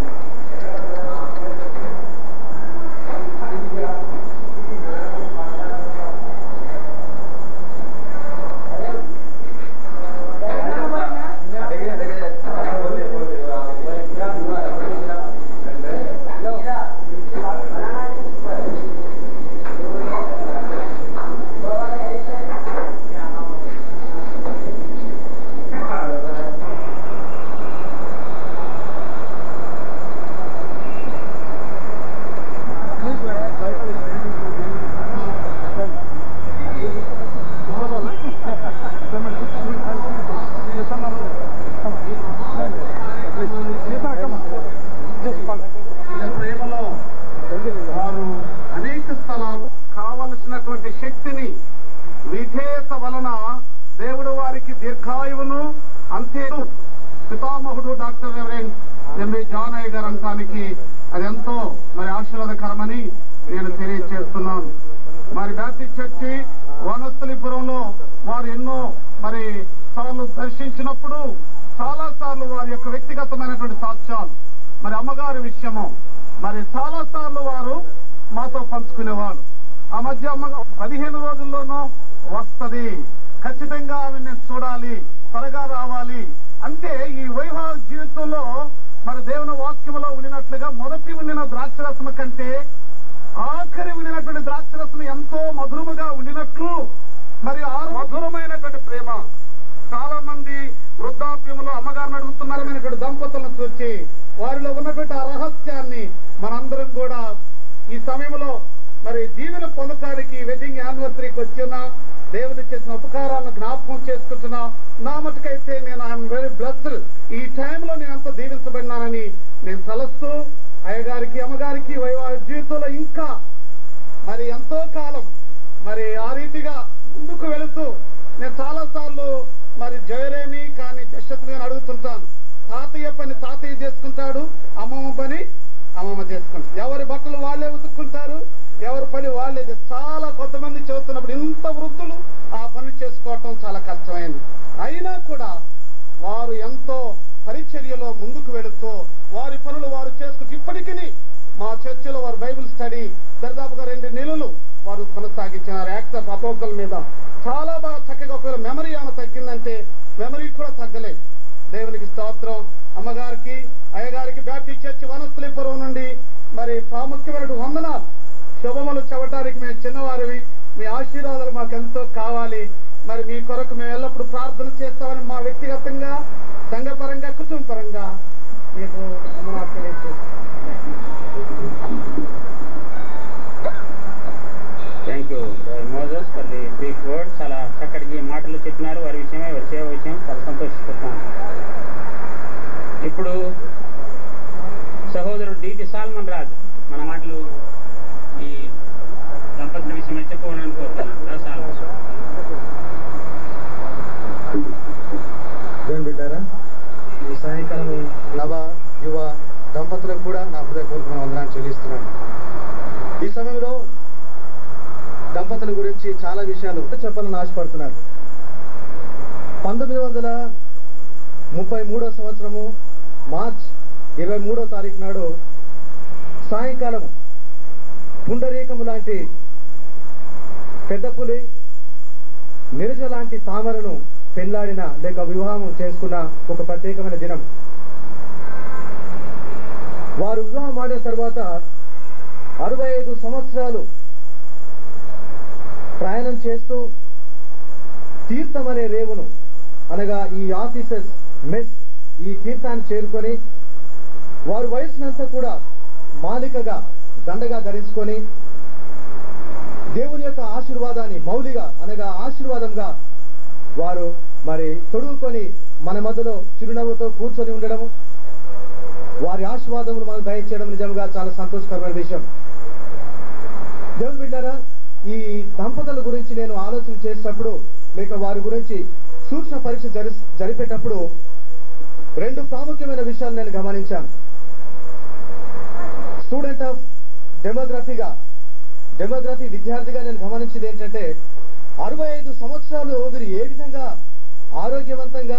ఈ ప్రేమలో వారు అనేక స్థలాలు కావలసినటువంటి శక్తిని విధేయత వలన దేవుడు వారికి దీర్ఘాయువును అంతే పితామహుడు డాక్టర్ రెవరెండ్ ఎంబి జానయ్య గారు అనటానికి అది ఎంతో మరి ఆశీర్వాదకరమని నేను తెలియజేస్తున్నాను మరి బ్యాప్టిస్ట్ చర్చి వనస్థలిపురంలో వారు ఎన్నో మరి సార్లు దర్శించినప్పుడు చాలా సార్లు వారి యొక్క వ్యక్తిగతమైనటువంటి సాక్ష్యాలు మరి అమ్మగారి విషయము మరి చాలా సార్లు వారు మాతో పంచుకునేవాడు ఆ మధ్య అమ్మ పదిహేను రోజుల్లోనూ వస్తది ఖచ్చితంగా ఆమె నేను చూడాలి త్వరగా రావాలి అంటే ఈ వైవాహ జీవితంలో మరి దేవుని వాక్యములో ఉండినట్లుగా మొదటి ఉండిన ద్రాక్షరసము కంటే ఆఖరి ఉండినటువంటి ద్రాక్షరసం ఎంతో మధురముగా ఉండినట్లు మరి ఆ మధురమైనటువంటి ప్రేమ చాలా మంది వృద్ధాప్యంలో అమ్మగారిని అడుగుతున్నారమైనటువంటి దంపతులను చూచి వారిలో ఉన్నటువంటి ఆ రహస్యాన్ని మనందరం కూడా ఈ సమయంలో మరి దీవెన పొందటానికి వెడ్డింగ్ యానివర్సరీకి వచ్చిన దేవుని చేసిన ఉపకారాలను జ్ఞాపకం చేసుకుంటున్నా నా మటుకైతే నేను ఐఎమ్ వెరీ బ్లెస్డ్ ఈ టైంలో నేను ఎంత దీవించబడినానని నేను తలస్తూ అయ్యగారికి అమ్మగారికి వైవాహిక జీవితంలో ఇంకా మరి ఎంతో కాలం మరి ఆ రీతిగా ముందుకు వెళుతూ నేను చాలా సార్లు మరి జయరేమి కానీ జశ్వత్ గాని అడుగుతుంటాను తాతయ్య పని తాతయ్య చేసుకుంటాడు అమ్మమ్మ పని అమ్మమ్మ చేసుకుంటారు ఎవరి బట్టలు వాళ్ళే ఉతుక్కుంటారు ఎవరి పని వాళ్ళే చేస్తారు. చాలా కొంతమంది చెబుతున్నప్పుడు ఇంత వృద్ధులు ఆ పని చేసుకోవటం చాలా కష్టమైంది అయినా కూడా వారు ఎంతో పరిచర్యలో ముందుకు వెళుతూ వారి పనులు వారు చేసుకుంటూ ఇప్పటికీ మా చర్చిలో వారు బైబిల్ స్టడీ దరిదాపుగా రెండు నెలలు వారు కొనసాగించినారు యాక్ట్ ఆఫ్ అపోకల్ మీద చాలా బాగా చక్కగా ఒకవేళ మెమరీ ఏమైనా తగ్గిందంటే మెమరీ కూడా తగ్గలేదు దేవునికి స్తోత్రం అమ్మగారికి అయ్యగారికి బ్యాప్టిస్ట్ చర్చ్ వనస్థలిపురం నుండి మరి ప్రాముఖ్యమైన వందనాలు శుభములు చెప్పడానికి మేము చిన్నవారివి మీ ఆశీర్వాదాలు మాకు ఎంతో కావాలి మరి మీ కొరకు మేము ఎల్లప్పుడూ ప్రార్థన చేస్తామని మా వ్యక్తిగతంగా సంఘపరంగా కుటుంబపరంగా మీకు వందనాలు తెలియజేస్తాం thank you Moses for the brief word చాలా చక్కటి మాటలు చెప్పినారు వారి విషయమే వారి సేవ విషయం చాలా సంతోషిస్తున్నాను ఇప్పుడు సహోదరుడు డిటి సాల్మన్ రాజు మన మాటలు ఈ దంపతుల విషయమై చెప్పవాలని కోరుతున్నాను రా సాల్మన్. దేవుని బిడ్డారా ఈ సాయంకాలము నవ యువ దంపతులకు కూడా నా హృదయపూర్వకమైన వందనాలు చెల్లిస్తున్నాను ఈ సమయంలో దంపతుల గురించి చాలా విషయాలు చెప్పాలని ఆశపడుతున్నాను పంతొమ్మిది వందల ముప్పై మూడో సంవత్సరము మార్చ్ ఇరవై మూడో తారీఖు నాడు సాయంకాలం పుండరీకము లాంటి పెద్ద పులి నిరజ లాంటి తామరను పెళ్లాడిన లేక వివాహం చేసుకున్న ఒక ప్రత్యేకమైన దినం వారు వివాహం ఆడిన తర్వాత అరవై ఐదు సంవత్సరాలు ప్రయాణం చేస్తూ తీర్థం అనే రేవును అనగా ఈ ఆఫీసర్స్ మెస్ ఈ తీర్థాన్ని చేరుకొని వారు వయసునంతా కూడా మాలికగా దండగా ధరించుకొని దేవుని యొక్క ఆశీర్వాదాన్ని మౌలిగా అనగా ఆశీర్వాదంగా వారు మరి తొడుగుకొని మన మధ్యలో చిరునవ్వుతో కూర్చొని ఉండడము వారి ఆశీర్వాదములు మనకు దయచేయడం నిజంగా చాలా సంతోషకరమైన విషయం దేవుని బిడ్డారా ఈ దంపతుల గురించి నేను ఆలోచన చేసేటప్పుడు లేక వారి గురించి సూక్ష్మ పరీక్ష జరి జరిపేటప్పుడు రెండు ప్రాముఖ్యమైన విషయాలు నేను గమనించాను స్టూడెంట్ ఆఫ్ డెమోగ్రఫీగా డెమోగ్రఫీ విద్యార్థిగా నేను గమనించింది ఏంటంటే అరవై ఐదు సంవత్సరాలు వీరు ఏ విధంగా ఆరోగ్యవంతంగా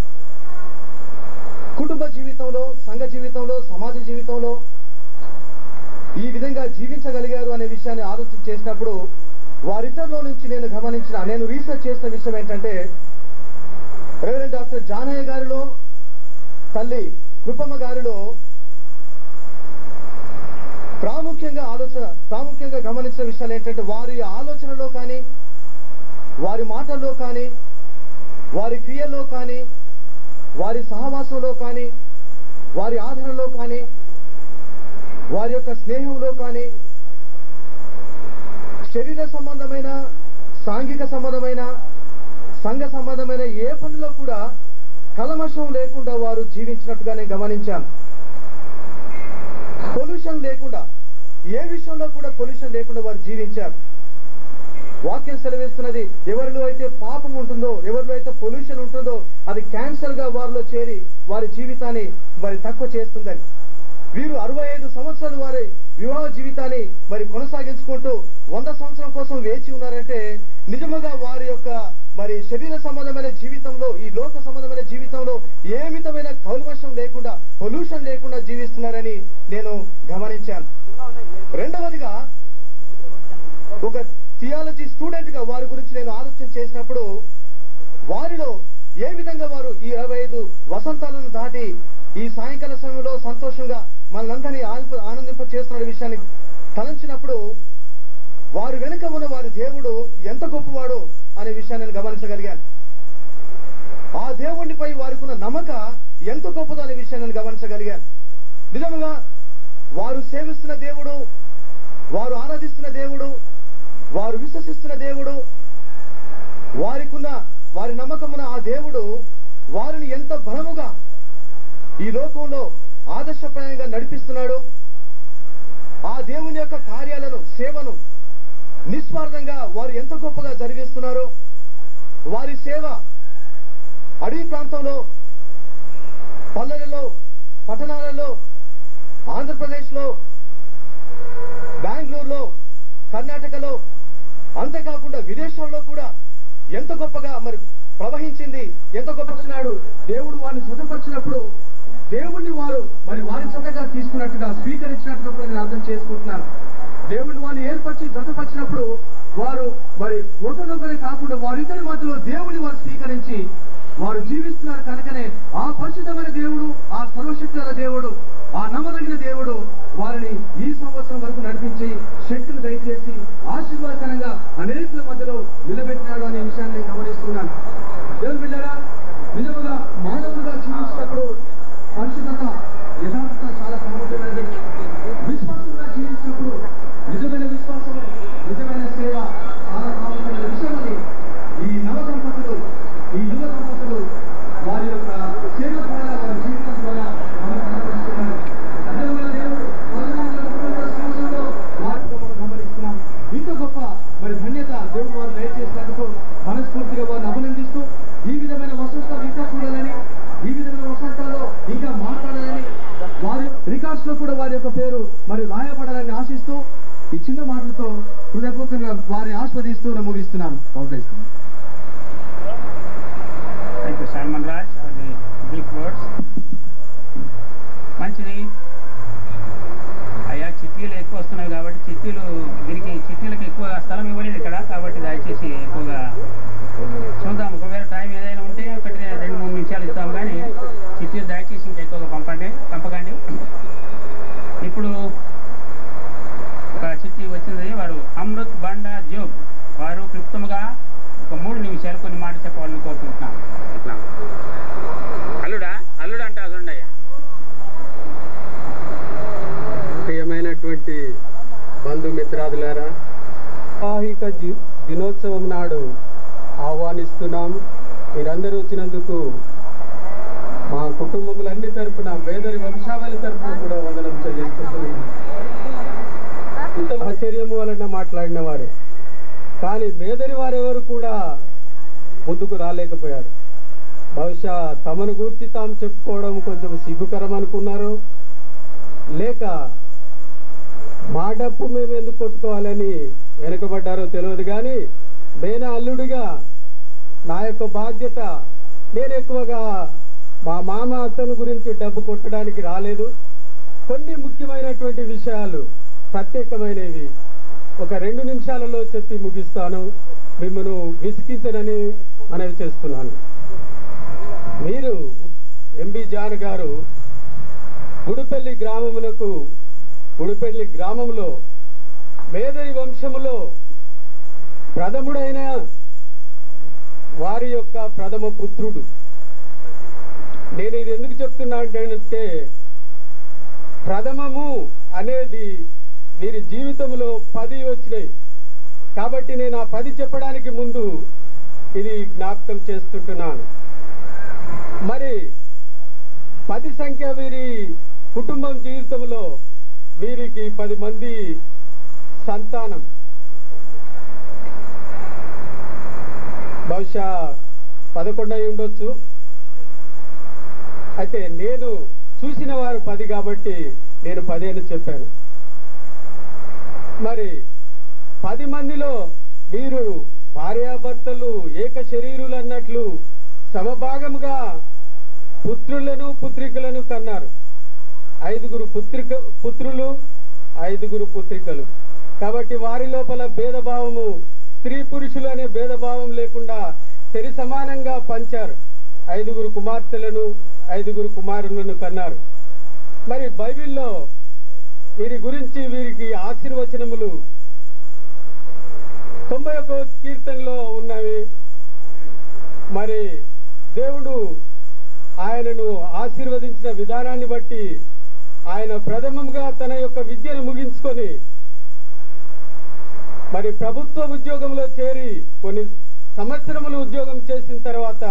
కుటుంబ జీవితంలో సంఘ జీవితంలో సమాజ జీవితంలో ఈ విధంగా జీవించగలిగారు అనే విషయాన్ని ఆలోచన చేసినప్పుడు వారిద్దరిలో నుంచి నేను గమనించిన నేను రీసెర్చ్ చేసిన విషయం ఏంటంటే రెవరెండ్ డాక్టర్ జానయ్య గారిలో తల్లి కృపమ్మ గారిలో ప్రాముఖ్యంగా ఆలోచన ప్రాముఖ్యంగా గమనించిన విషయాలు ఏంటంటే వారి ఆలోచనలో కానీ వారి మాటల్లో కానీ వారి క్రియల్లో కానీ వారి సహవాసంలో కానీ వారి ఆదరణలో కానీ వారి యొక్క స్నేహంలో కానీ శరీర సంబంధమైన సాంఘిక సంబంధమైన సంఘ సంబంధమైన ఏ పనిలో కూడా కలమషం లేకుండా వారు జీవించినట్టుగా నేను గమనించాను పొల్యూషన్ లేకుండా ఏ విషయంలో కూడా పొల్యూషన్ లేకుండా వారు జీవించారు వాక్యం సెలవిస్తున్నది ఎవరిలో అయితే పాపం ఉంటుందో ఎవరిలో అయితే పొల్యూషన్ ఉంటుందో అది క్యాన్సర్ గా వారిలో చేరి వారి జీవితాన్ని మరి తక్కువ చేస్తుందని వీరు అరవై ఐదు సంవత్సరాలు వారి వివాహ జీవితాన్ని మరి కొనసాగించుకుంటూ వంద సంవత్సరం కోసం వేచి ఉన్నారంటే నిజముగా వారి యొక్క మరి శరీర సంబంధమైన జీవితంలో ఈ లోక సంబంధమైన జీవితంలో ఏ విధమైన కౌల్మషం లేకుండా పొల్యూషన్ లేకుండా జీవిస్తున్నారని నేను గమనించాను రెండవదిగా ఒక థియాలజీ స్టూడెంట్ గా వారి గురించి నేను ఆలోచన చేసినప్పుడు వారిలో ఏ విధంగా వారు ఈ ఇరవై ఐదు వసంతాలను దాటి ఈ సాయంకాల సమయంలో సంతోషంగా మనందరినీ ఆనంద ఆనందింప చేస్తున్న విషయాన్ని తలంచినప్పుడు వారు వెనుక ఉన్న వారి దేవుడు ఎంత గొప్పవాడో అనే విషయాన్ని నేను గమనించగలిగాను ఆ దేవుడిపై వారికి ఉన్న నమ్మక ఎంత గొప్పదో అనే విషయాన్ని నేను గమనించగలిగాను నిజంగా వారు సేవిస్తున్న దేవుడు వారు ఆరాధిస్తున్న దేవుడు వారు విశ్వసిస్తున్న దేవుడు వారికున్న వారి నమ్మకమున ఆ దేవుడు వారిని ఎంత బలముగా ఈ లోకంలో ఆదర్శప్రాయంగా నడిపిస్తున్నాడు ఆ దేవుని యొక్క కార్యాలను సేవను నిస్వార్థంగా వారు ఎంత గొప్పగా జరిగిస్తున్నారో వారి సేవ అడవి ప్రాంతంలో పల్లెలలో పట్టణాలలో ఆంధ్రప్రదేశ్లో బెంగళూరులో కర్ణాటకలో అంతేకాకుండా విదేశాల్లో కూడా ఎంత గొప్పగా మరి ప్రవహించింది ఎంత గొప్పనాడు దేవుడు వారిని స్వతపరిచినప్పుడు దేవుణ్ణి వారు మరి వారి సొంతగా తీసుకున్నట్టుగా స్వీకరించినట్టుగా కూడా నేను అర్థం చేసుకుంటున్నాను దేవుడిని వారిని ఏర్పరిచి జతపరిచినప్పుడు వారు మరి ఒకరినొకరే కాకుండా వారిద్దరి మధ్యలో దేవుని వారు స్వీకరించి వారు జీవిస్తున్నారు కనుకనే ఆ పరిశుద్ధమైన దేవుడు ఆ సర్వశక్తి గల దేవుడు ఆ నమ్మదగిన దేవుడు వారిని ఈ సంవత్సరం వరకు నడిపించి శక్తులు దయచేసి ఆశీర్వాదకరంగా అనేకుల మధ్యలో నిలబెట్టినాడు అనే విషయాన్ని నేను గమనిస్తున్నాను దేవుని బిడ్డారా నిజముగా మానవులుగా జీవించినప్పుడు పరిశుద్ధత యథార్థత చాలా ప్రాముఖ్యమైనది విశ్వాసంగా జీవించినప్పుడు నిజమైన విశ్వాసం నిజమైన సేవ చాలా ప్రాముఖ్యమైన విషయం అని ఈ నవ దంపతులు ఈ యువ దంపతులు వారి యొక్క సేవ ద్వారా వారి జీవితం ద్వారా మనకు కనబరుస్తున్నారు నిజంగా దేవుడు పదహారు వందల ముప్పై ఒక్క సంవత్సరంలో వారితో మనం గమనిస్తున్నాం ఇంత గొప్ప మరి ధన్యత దేవుడు వారు దయచేసినందుకు మనస్ఫూర్తిగా వారిని అభినందిస్తూ ఈ విధమైన వసంతాలు ఇంకా చూడాలని ఈ విధమైన వసంతాల్లో ఇంకా మాట్లాడాలని వారి రికార్డ్స్ లో కూడా వారి యొక్క పేరు మరి రాయబడాలని ఆశిస్తూ ఈ చిన్న మాటలతో హృదయపూర్వకంగా వారిని ఆస్వాదిస్తూ నేను ముగిస్తున్నాను బహుకరిస్తున్నాను thank you Salman Raj for the brief words మంచిది అయ్యా చిట్టీలు ఎక్కువ వస్తున్నాయి కాబట్టి చిట్టీలు దీనికి చిట్టీలకు ఎక్కువ స్థలం ఇవ్వలేదు ఇక్కడ కాబట్టి దయచేసి ఎక్కువగా చూద్దాం ఒకవేళ టైం ఏదైనా ఉంటే ఒకటి రెండు మూడు నిమిషాలు ఇస్తాం కానీ చిట్టీలు దయచేసి ఇంకా ఎక్కువగా పంపండి పంపకండి ఇప్పుడు ఒక చిట్టి వచ్చింది వారు అమృత్ బండా జోగ్ వారు క్లుప్తంగా ఒక మూడు నిమిషాలు కొన్ని మాట చెప్పవాలని కోరుకుంటున్నాను ఇట్లా అల్లుడా అల్లుడు అంటే అల్లుండయ్యా ప్రియమైనటువంటి బంధుమిత్రాదులారా వివాహిక జి- దినోత్సవం నాడు ఆహ్వానిస్తున్నాం మీరందరూ వచ్చినందుకు మా కుటుంబములన్ని తరపున వేదరి వంశావళి తరపున కూడా వందనం చెల్లిస్తున్నాం ఇంత ఆశ్చర్యము వలన మాట్లాడిన వారు కానీ మేదరి వారెవరు కూడా ముందుకు రాలేకపోయారు బహుశా తమను గూర్చి తాము చెప్పుకోవడం కొంచెం సిగ్గుకరం అనుకున్నారు లేక మా డప్పు మేము ఎందుకు కొట్టుకోవాలని వెనుకబడ్డారో తెలియదు కానీ నేను అల్లుడిగా నా యొక్క బాధ్యత నేను ఎక్కువగా మా మామ అత్తను గురించి డబ్బు కొట్టడానికి రాలేదు కొన్ని ముఖ్యమైనటువంటి విషయాలు ప్రత్యేకమైనవి ఒక రెండు నిమిషాలలో చెప్పి ముగిస్తాను మిమ్మల్ని విసిగించనని మనవి చేస్తున్నాను మీరు ఎంబి జాన్ గారు గుడిపల్లి గ్రామమునకు గుడిపల్లి గ్రామంలో మేదరి వంశములో ప్రథముడైన వారి యొక్క ప్రథమ పుత్రుడు నేను ఇది ఎందుకు చెప్తున్నా అంటే ప్రథమము అనేది వీరి జీవితంలో పది వచ్చినాయి కాబట్టి నేను ఆ పది చెప్పడానికి ముందు ఇది జ్ఞాపకం చేస్తుంటున్నాను మరి పది సంఖ్య వీరి కుటుంబం జీవితంలో వీరికి పది మంది సంతానం బహుశా పదకొండు అయి ఉండొచ్చు అయితే నేను చూసిన వారు పది కాబట్టి నేను పదేళ్ళు చెప్పాను మరి పది మందిలో వీరు భార్యాభర్తలు ఏక శరీరులు అన్నట్లు సమభాగముగా పుత్రులను పుత్రికలను కన్నారు ఐదుగురు పుత్రిక పుత్రులు ఐదుగురు పుత్రికలు కాబట్టి వారి లోపల భేదభావము స్త్రీ పురుషులు అనే భేదభావం లేకుండా సరి సమానంగా పంచారు ఐదుగురు కుమార్తెలను ఐదుగురు కుమారులను కన్నారు మరి బైబిల్లో వీరి గురించి వీరికి ఆశీర్వచనములు తొంభై ఒక కీర్తనలో ఉన్నవి మరి దేవుడు ఆయనను ఆశీర్వదించిన విధానాన్ని బట్టి ఆయన ప్రథమంగా తన యొక్క విద్యను ముగించుకొని మరి ప్రభుత్వ ఉద్యోగంలో చేరి కొన్ని సంవత్సరములు ఉద్యోగం చేసిన తర్వాత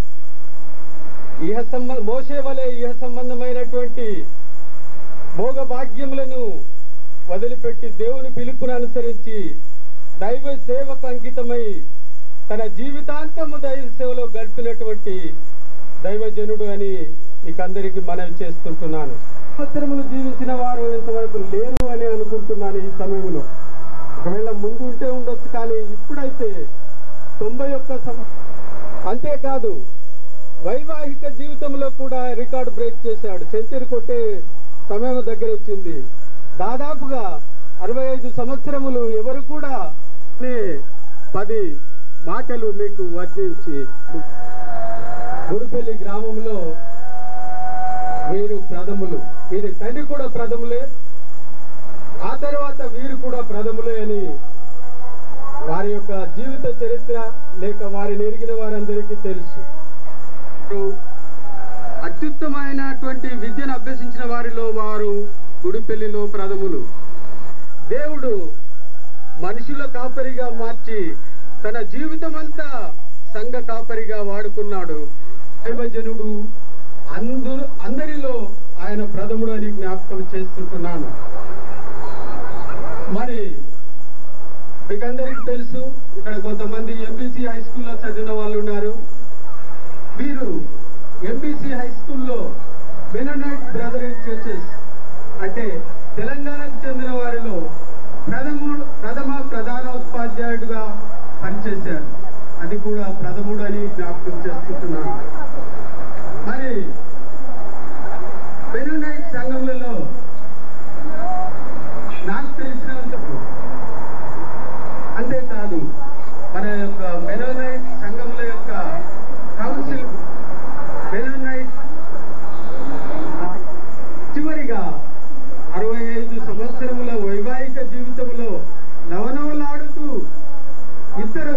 ఇహ సంబ మోసే వలె ఇహ సంబంధమైనటువంటి భోగ భాగ్యములను వదిలిపెట్టి దేవుని పిలుపును అనుసరించి దైవ సేవకు అంకితమై తన జీవితాంతము దైవ సేవలో గడిపినటువంటి దైవజనుడు అని మీకు అందరికీ మనవి చేస్తుంటున్నాను సంవత్సరములు జీవించిన వారు ఇంతవరకు లేరు అని అనుకుంటున్నాను ఈ సమయంలో ఒకవేళ ముందు ఉంటే ఉండొచ్చు కానీ ఇప్పుడైతే తొంభై ఒక్క సం- అంతేకాదు వైవాహిక జీవితంలో కూడా రికార్డు బ్రేక్ చేశాడు సెంచరీ కొట్టే సమయం దగ్గర వచ్చింది దాదాపుగా అరవై ఐదు సంవత్సరములు ఎవరు కూడా అనే పది మాటలు మీకు వర్ణించి గుడిపల్లి గ్రామంలో వీరు ప్రథములు వీరి తండ్రి కూడా ప్రథములే ఆ తర్వాత వీరు కూడా ప్రథములే అని వారి యొక్క జీవిత చరిత్ర లేక వారిని ఎరిగిన వారందరికీ తెలుసు అత్యుత్తమైనటువంటి విద్యను అభ్యసించిన వారిలో వారు గుడిపెల్లిలో ప్రథములు దేవుడు మనుషుల కాపరిగా మార్చి తన జీవితం అంతా సంఘ కాపరిగా వాడుకున్నాడు దైవజనుడు అందరు అందరిలో ఆయన ప్రథముడు అని జ్ఞాపకం చేస్తుంటున్నాను మరి మీకందరికీ తెలుసు ఇక్కడ కొంతమంది ఎంబీసీ హై స్కూల్లో చదివిన వాళ్ళు ఉన్నారు వీరు ఎంబీసీ హై స్కూల్లో బెననైట్ బ్రదరన్ చర్చెస్ అంటే తెలంగాణకు చెందిన వారిలో ప్రథముడు ప్రథమ ప్రధాన ఉపాధ్యాయుడుగా పనిచేశారు అది కూడా ప్రథముడు అని జ్ఞాపకం చేస్తుంటున్నాను మరి బెననైట్ సంఘములలో నాకు తెలిసినంత అంతేకాదు మన యొక్క మెనోనైట్ సంఘముల యొక్క కౌన్సిల్ మెనోనైట్ చివరిగా అరవై ఐదు సంవత్సరముల వైవాహిక జీవితంలో నవనవలాడుతూ ఇద్దరు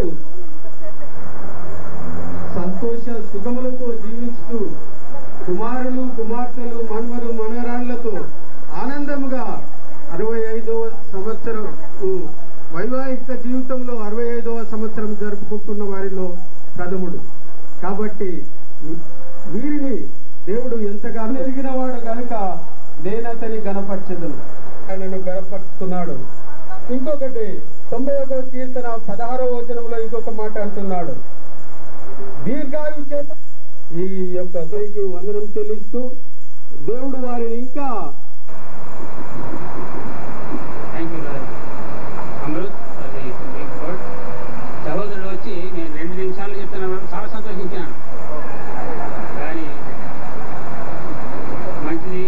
సంతోష సుఖములతో జీవిస్తూ కుమారులు కుమార్తెలు మన్మరు మనవరాళ్లతో ఆనందముగా అరవై ఐదవ సంవత్సరం ఉ, వైవాహిక జీవితంలో అరవై ఐదవ సంవత్సరం జరుపుకుంటున్న వారిలో ప్రథముడు కాబట్టి వీరిని దేవుడు ఎంతగానో ఎరిగిన వాడు కనుక నేను అతని గణపరచదును ఆయనను గణపరుస్తున్నాడు ఇంకొకటి తొంభై ఒకవ కీర్తన పదహారవ వచనంలో ఇంకొక మాట అంటున్నాడు దీర్ఘాయు చేత ఈ యొక్క దైకి వందనం చెల్లిస్తూ దేవుడు వారిని ఇంకా థ్యాంక్ యూ బ్రదర్ అమృత్ అది బిగ్ వర్డ్ సహోదరుడు వచ్చి నేను రెండు నిమిషాలు చెప్తున్నాను చాలా సంతోషించాను కానీ మంచిది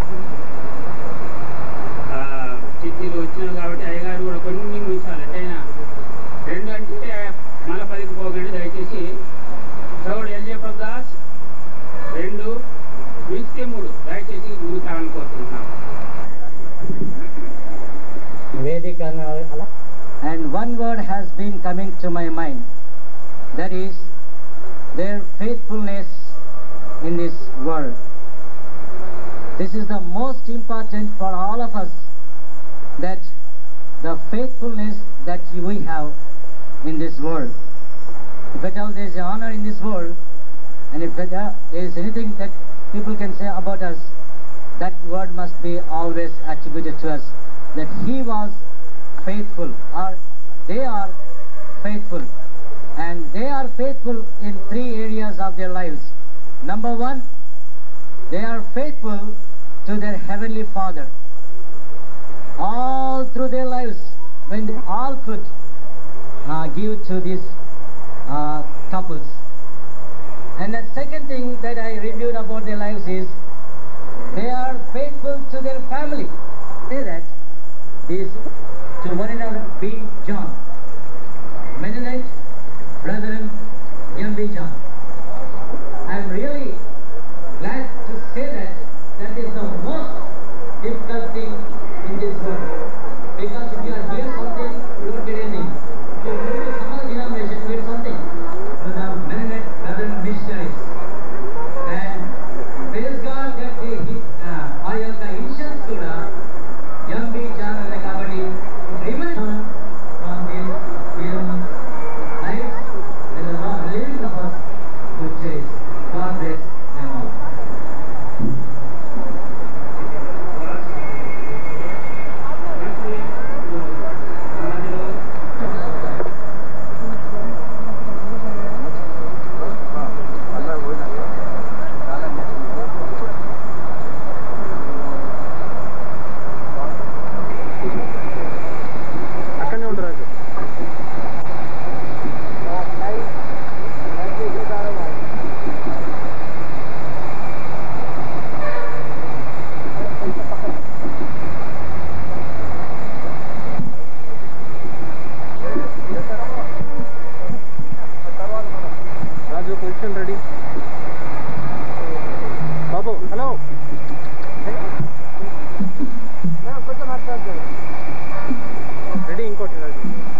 ఆ, చిట్టీలు వచ్చినాయి కాబట్టి అయ్యగారు కూడా కొన్ని నిమిషాలు ఎట్టయినా రెండు అంటే మళ్ళీ పదికి పోకండి దయచేసి సౌడు ఎల్జే ప్రదాస్ రెండు మిగితే మూడు దయచేసి ముందుకు రావాలని కోరుకుంటున్నాను Vedic and all- and one word has been coming to my mind that is their faithfulness in this world this is the most important for all of us that the faithfulness that we have in this world if at all there is honor in this world and if at all there is anything that people can say about us that word must be always attributed to us that he was faithful or they are faithful and they are faithful in three areas of their lives number one they are faithful to their heavenly father all through their lives when they all could uh, give to this uh, couples. And the second thing that I reviewed about their lives is they are faithful to their family. Say that is to one another B. John. Mennonite Brethren M.B. John. I'm really glad to say that that is the most difficult thing in this world. Because if you are here something, you don't get anything. If you are going to some other denomination, you get something. So the Mennonite Brethren missionaries. And praise God that they hit, uh, ఆ యొక్క ఇన్షియన్స్ కూడా MB John అనే కాబట్టి remain from this hears life will not living the first to chase God bless them all అక్కడనే ఉండు Raju Raju position ready బాబు hello ready ఇంకోటి రాజు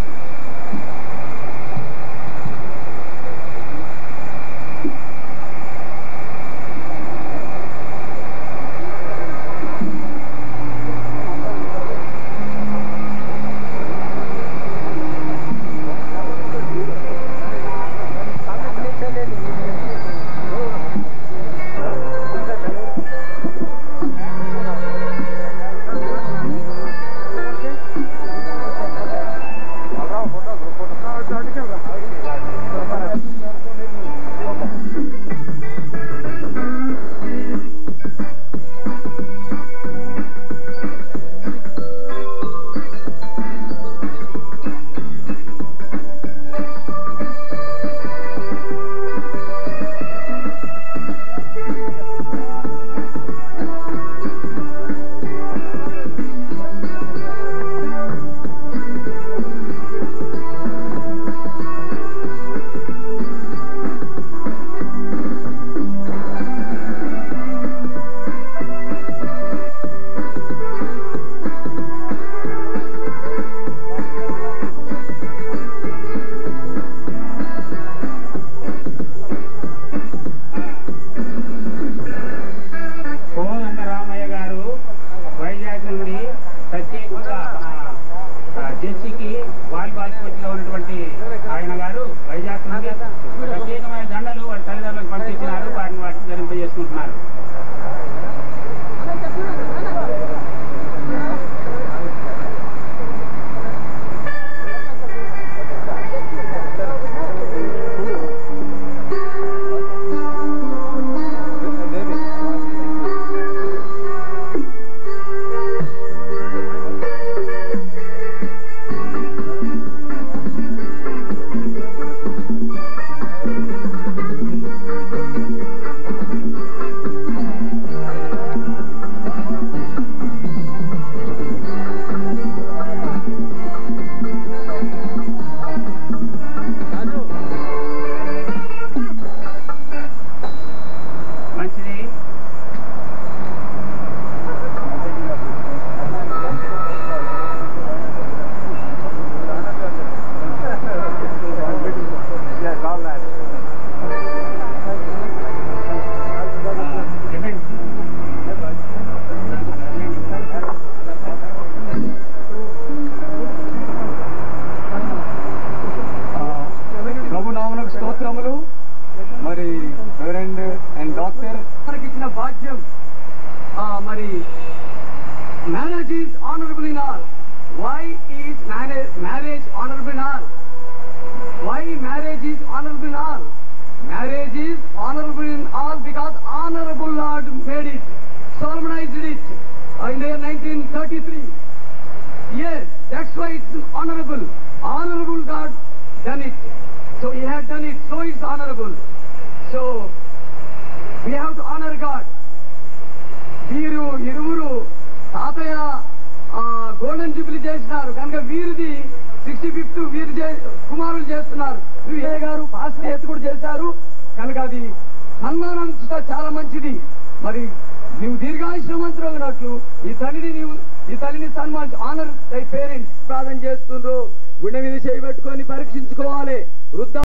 కోనంద రామయ్య గారు వైజాగ్ నుండి ప్రత్యేకంగా మన జెర్సీకి వాలీబాల్ కోచ్ గా ఉన్నటువంటి ఆయన గారు వైజాగ్ నుండి ప్రత్యేకమైన దండలు వారి తల్లిదండ్రులకు పంపించినారు వాటిని వాటిని ధరింపజేసుకుంటున్నారు రాజు మంచిది ప్రభు నామనకు స్తోత్రములు మరి రెవరెండ్ అండ్ డాక్టర్ మనకి ఇచ్చిన భాగ్యం ఆ, మరి marriage is honourable in all why is marriage honourable in all why marriage is honourable in all marriage is honourable in all because honourable Lord made it solemnized it uh, in the year 1933 Yes, that's why it's honorable. Honorable God done it. So he had done honorable. So we have to honor God. వీరు ఇరువురు తాతయ్య golden jubilee చేసినారు కనుక వీరిది sixty fifth వీరు చే- కుమారులు చేస్తున్నారు ఏ గారు పాస్ట్ ఎత్తు కూడా చేశారు కనుక అది సన్మానం చాలా మంచిది మరి నువ్వు దీర్ఘాయుష్మంతులు ఉన్నట్లు ఈ తల్లిని నీవు ఈ తల్లిని సన్మానించు ఆనర్ దై పేరెంట్స్ ప్రార్థన చేస్తుండ్రు గుండె మీద చేయబెట్టుకొని పరీక్షించుకోవాలి వృద్ధ